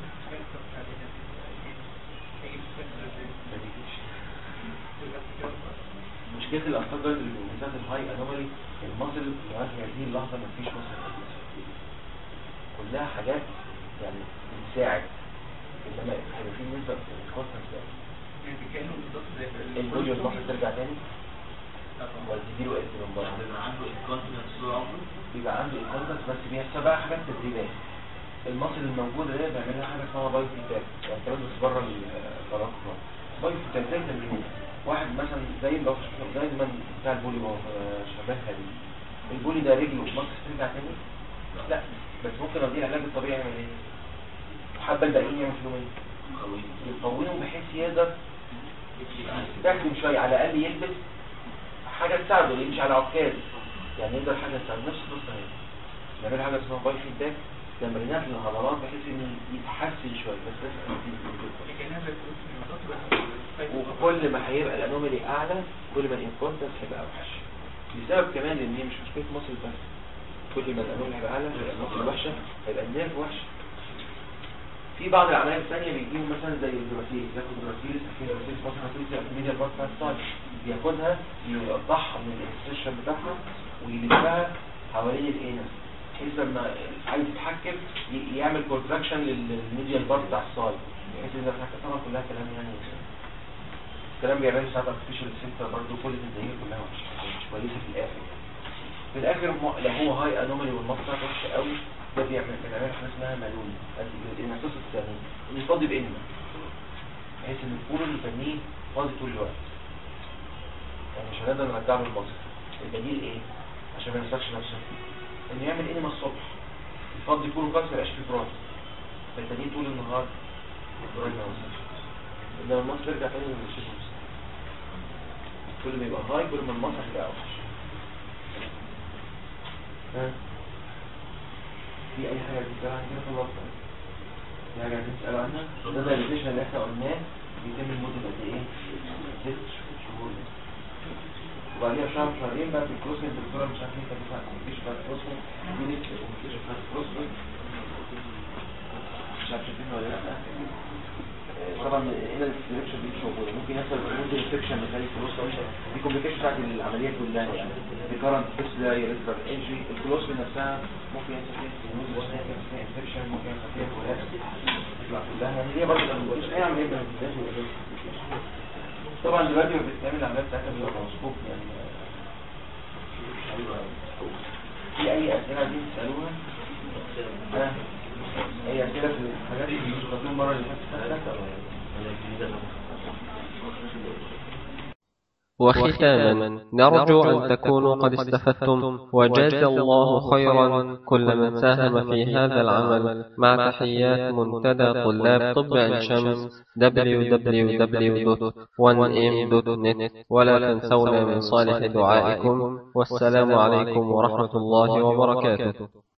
ما بيجيش. مشكلة الأطفال دول اللي بالذات الهاي أنومالي المصل لغاية هذه اللحظة ما فيش مصل كلها حاجات يعني بتساعد إنما هيبقى في نسبة الكونتنس الفيديو المصل ترجع تاني ولا تديله قلت من بره بيبقى عنده الكونتنس بس بيحصل بقى حاجات تدريبات المصل الموجودة ده بيعمل لها حاجة اسمها بايو فيدباك يعني كمان بس بره القرار بايو فيدباك زي تمرين واحد مثلا زي لو زي من بتاع البولي هو شبهها دي البولي ده رجله مصر ترجع تاني لا بس ممكن اديه العلاج الطبيعي يعمل ايه حبه الباقيين يعمل فيهم ايه يقويهم بحيث يقدر يستخدم شويه على الاقل يلبس حاجه تساعده يمشي على عكاز يعني يقدر حاجه تساعده نفس القصه هنا نعمل حاجه اسمها باي فيدباك تمرينات للعضلات بحيث انه يتحسن شويه بس وكل ما هيبقى الانومالي اعلى كل ما الانكونتنس هيبقى اوحش لسبب كمان لان هي مش مشكله مصر بس كل ما الانومالي هيبقى اعلى هيبقى المصر وحشه هيبقى النيرف وحش في بعض العمليات الثانيه بيجيبوا مثلا زي الدراسيل ياخد دراسيل في دراسيل مصر هتنزل الميديا بارت بتاعت بياخدها يقطعها من الانسيشن بتاعها ويلفها حوالين الانس بحيث لما عايز يتحكم ي- يعمل كونتراكشن للميديا بارت بتاع الصاي بحيث ان الحركه طبعا كلها كلام يعني الكلام بيعمله ساعات ارتفيشال سنتر برضه كل التدريب كلها مش مش كويسه في الاخر في الاخر م- لو هو هاي انومالي والمقطع وحش قوي ده بيعمل بنعمل حاجه اسمها مالون الانعكاس الثاني انه يفضي بانما بحيث ان الكور اللي فنيه فاضي طول الوقت يعني مش هنقدر نرجعه للمصر البديل ايه عشان ما ينساش نفسه انه يعمل انما الصبح يفضي كله خالص ما يبقاش فيه براس فالبديل طول النهار البراز ما يوصلش انما المصر يرجع تاني للشيء كل ما يبقى هاي كل ما المصر يبقى اوحش ها في اي حاجه تسال عنها كده خلاص في حاجه تسال عنها ده ده الريليشن اللي احنا قلناه بيتم لمده قد ايه ست شهور وبعديها شهر شهرين بقى في الكروسنج الدكتوره مش عارف انت بتاع كومبليكيشن بتاع الكروسنج يونت كومبليكيشن بتاع الكروسنج مش عارف شايفين ولا لا طبعا هنا الديسكريبشن دي مش موجوده ممكن يحصل برنامج انفكشن مخلي الكلوس دي كومبليكيشن بتاعت العمليه كلها يعني ريكارنت بيسلاري ريكار انجري الكلوس نفسها ممكن يحصل فيها ستينوز ممكن يحصل فيها انفكشن ممكن يحصل فيها كولاس تطلع كلها يعني هي برضه مش اي عمليه بنعملها طبعا دلوقتي ما بتتعمل العمليات بتاعتها بالميكروسكوب يعني في اي اسئله عايزين تسالوها ها اي اسئله في الحاجات اللي بنستخدمها المره اللي فاتت وختاما نرجو أن تكونوا قد استفدتم وجاز الله خيرا كل من ساهم في هذا العمل مع تحيات منتدى طلاب طب عين شمس www.1m.net ولا تنسونا من صالح دعائكم والسلام عليكم ورحمة الله وبركاته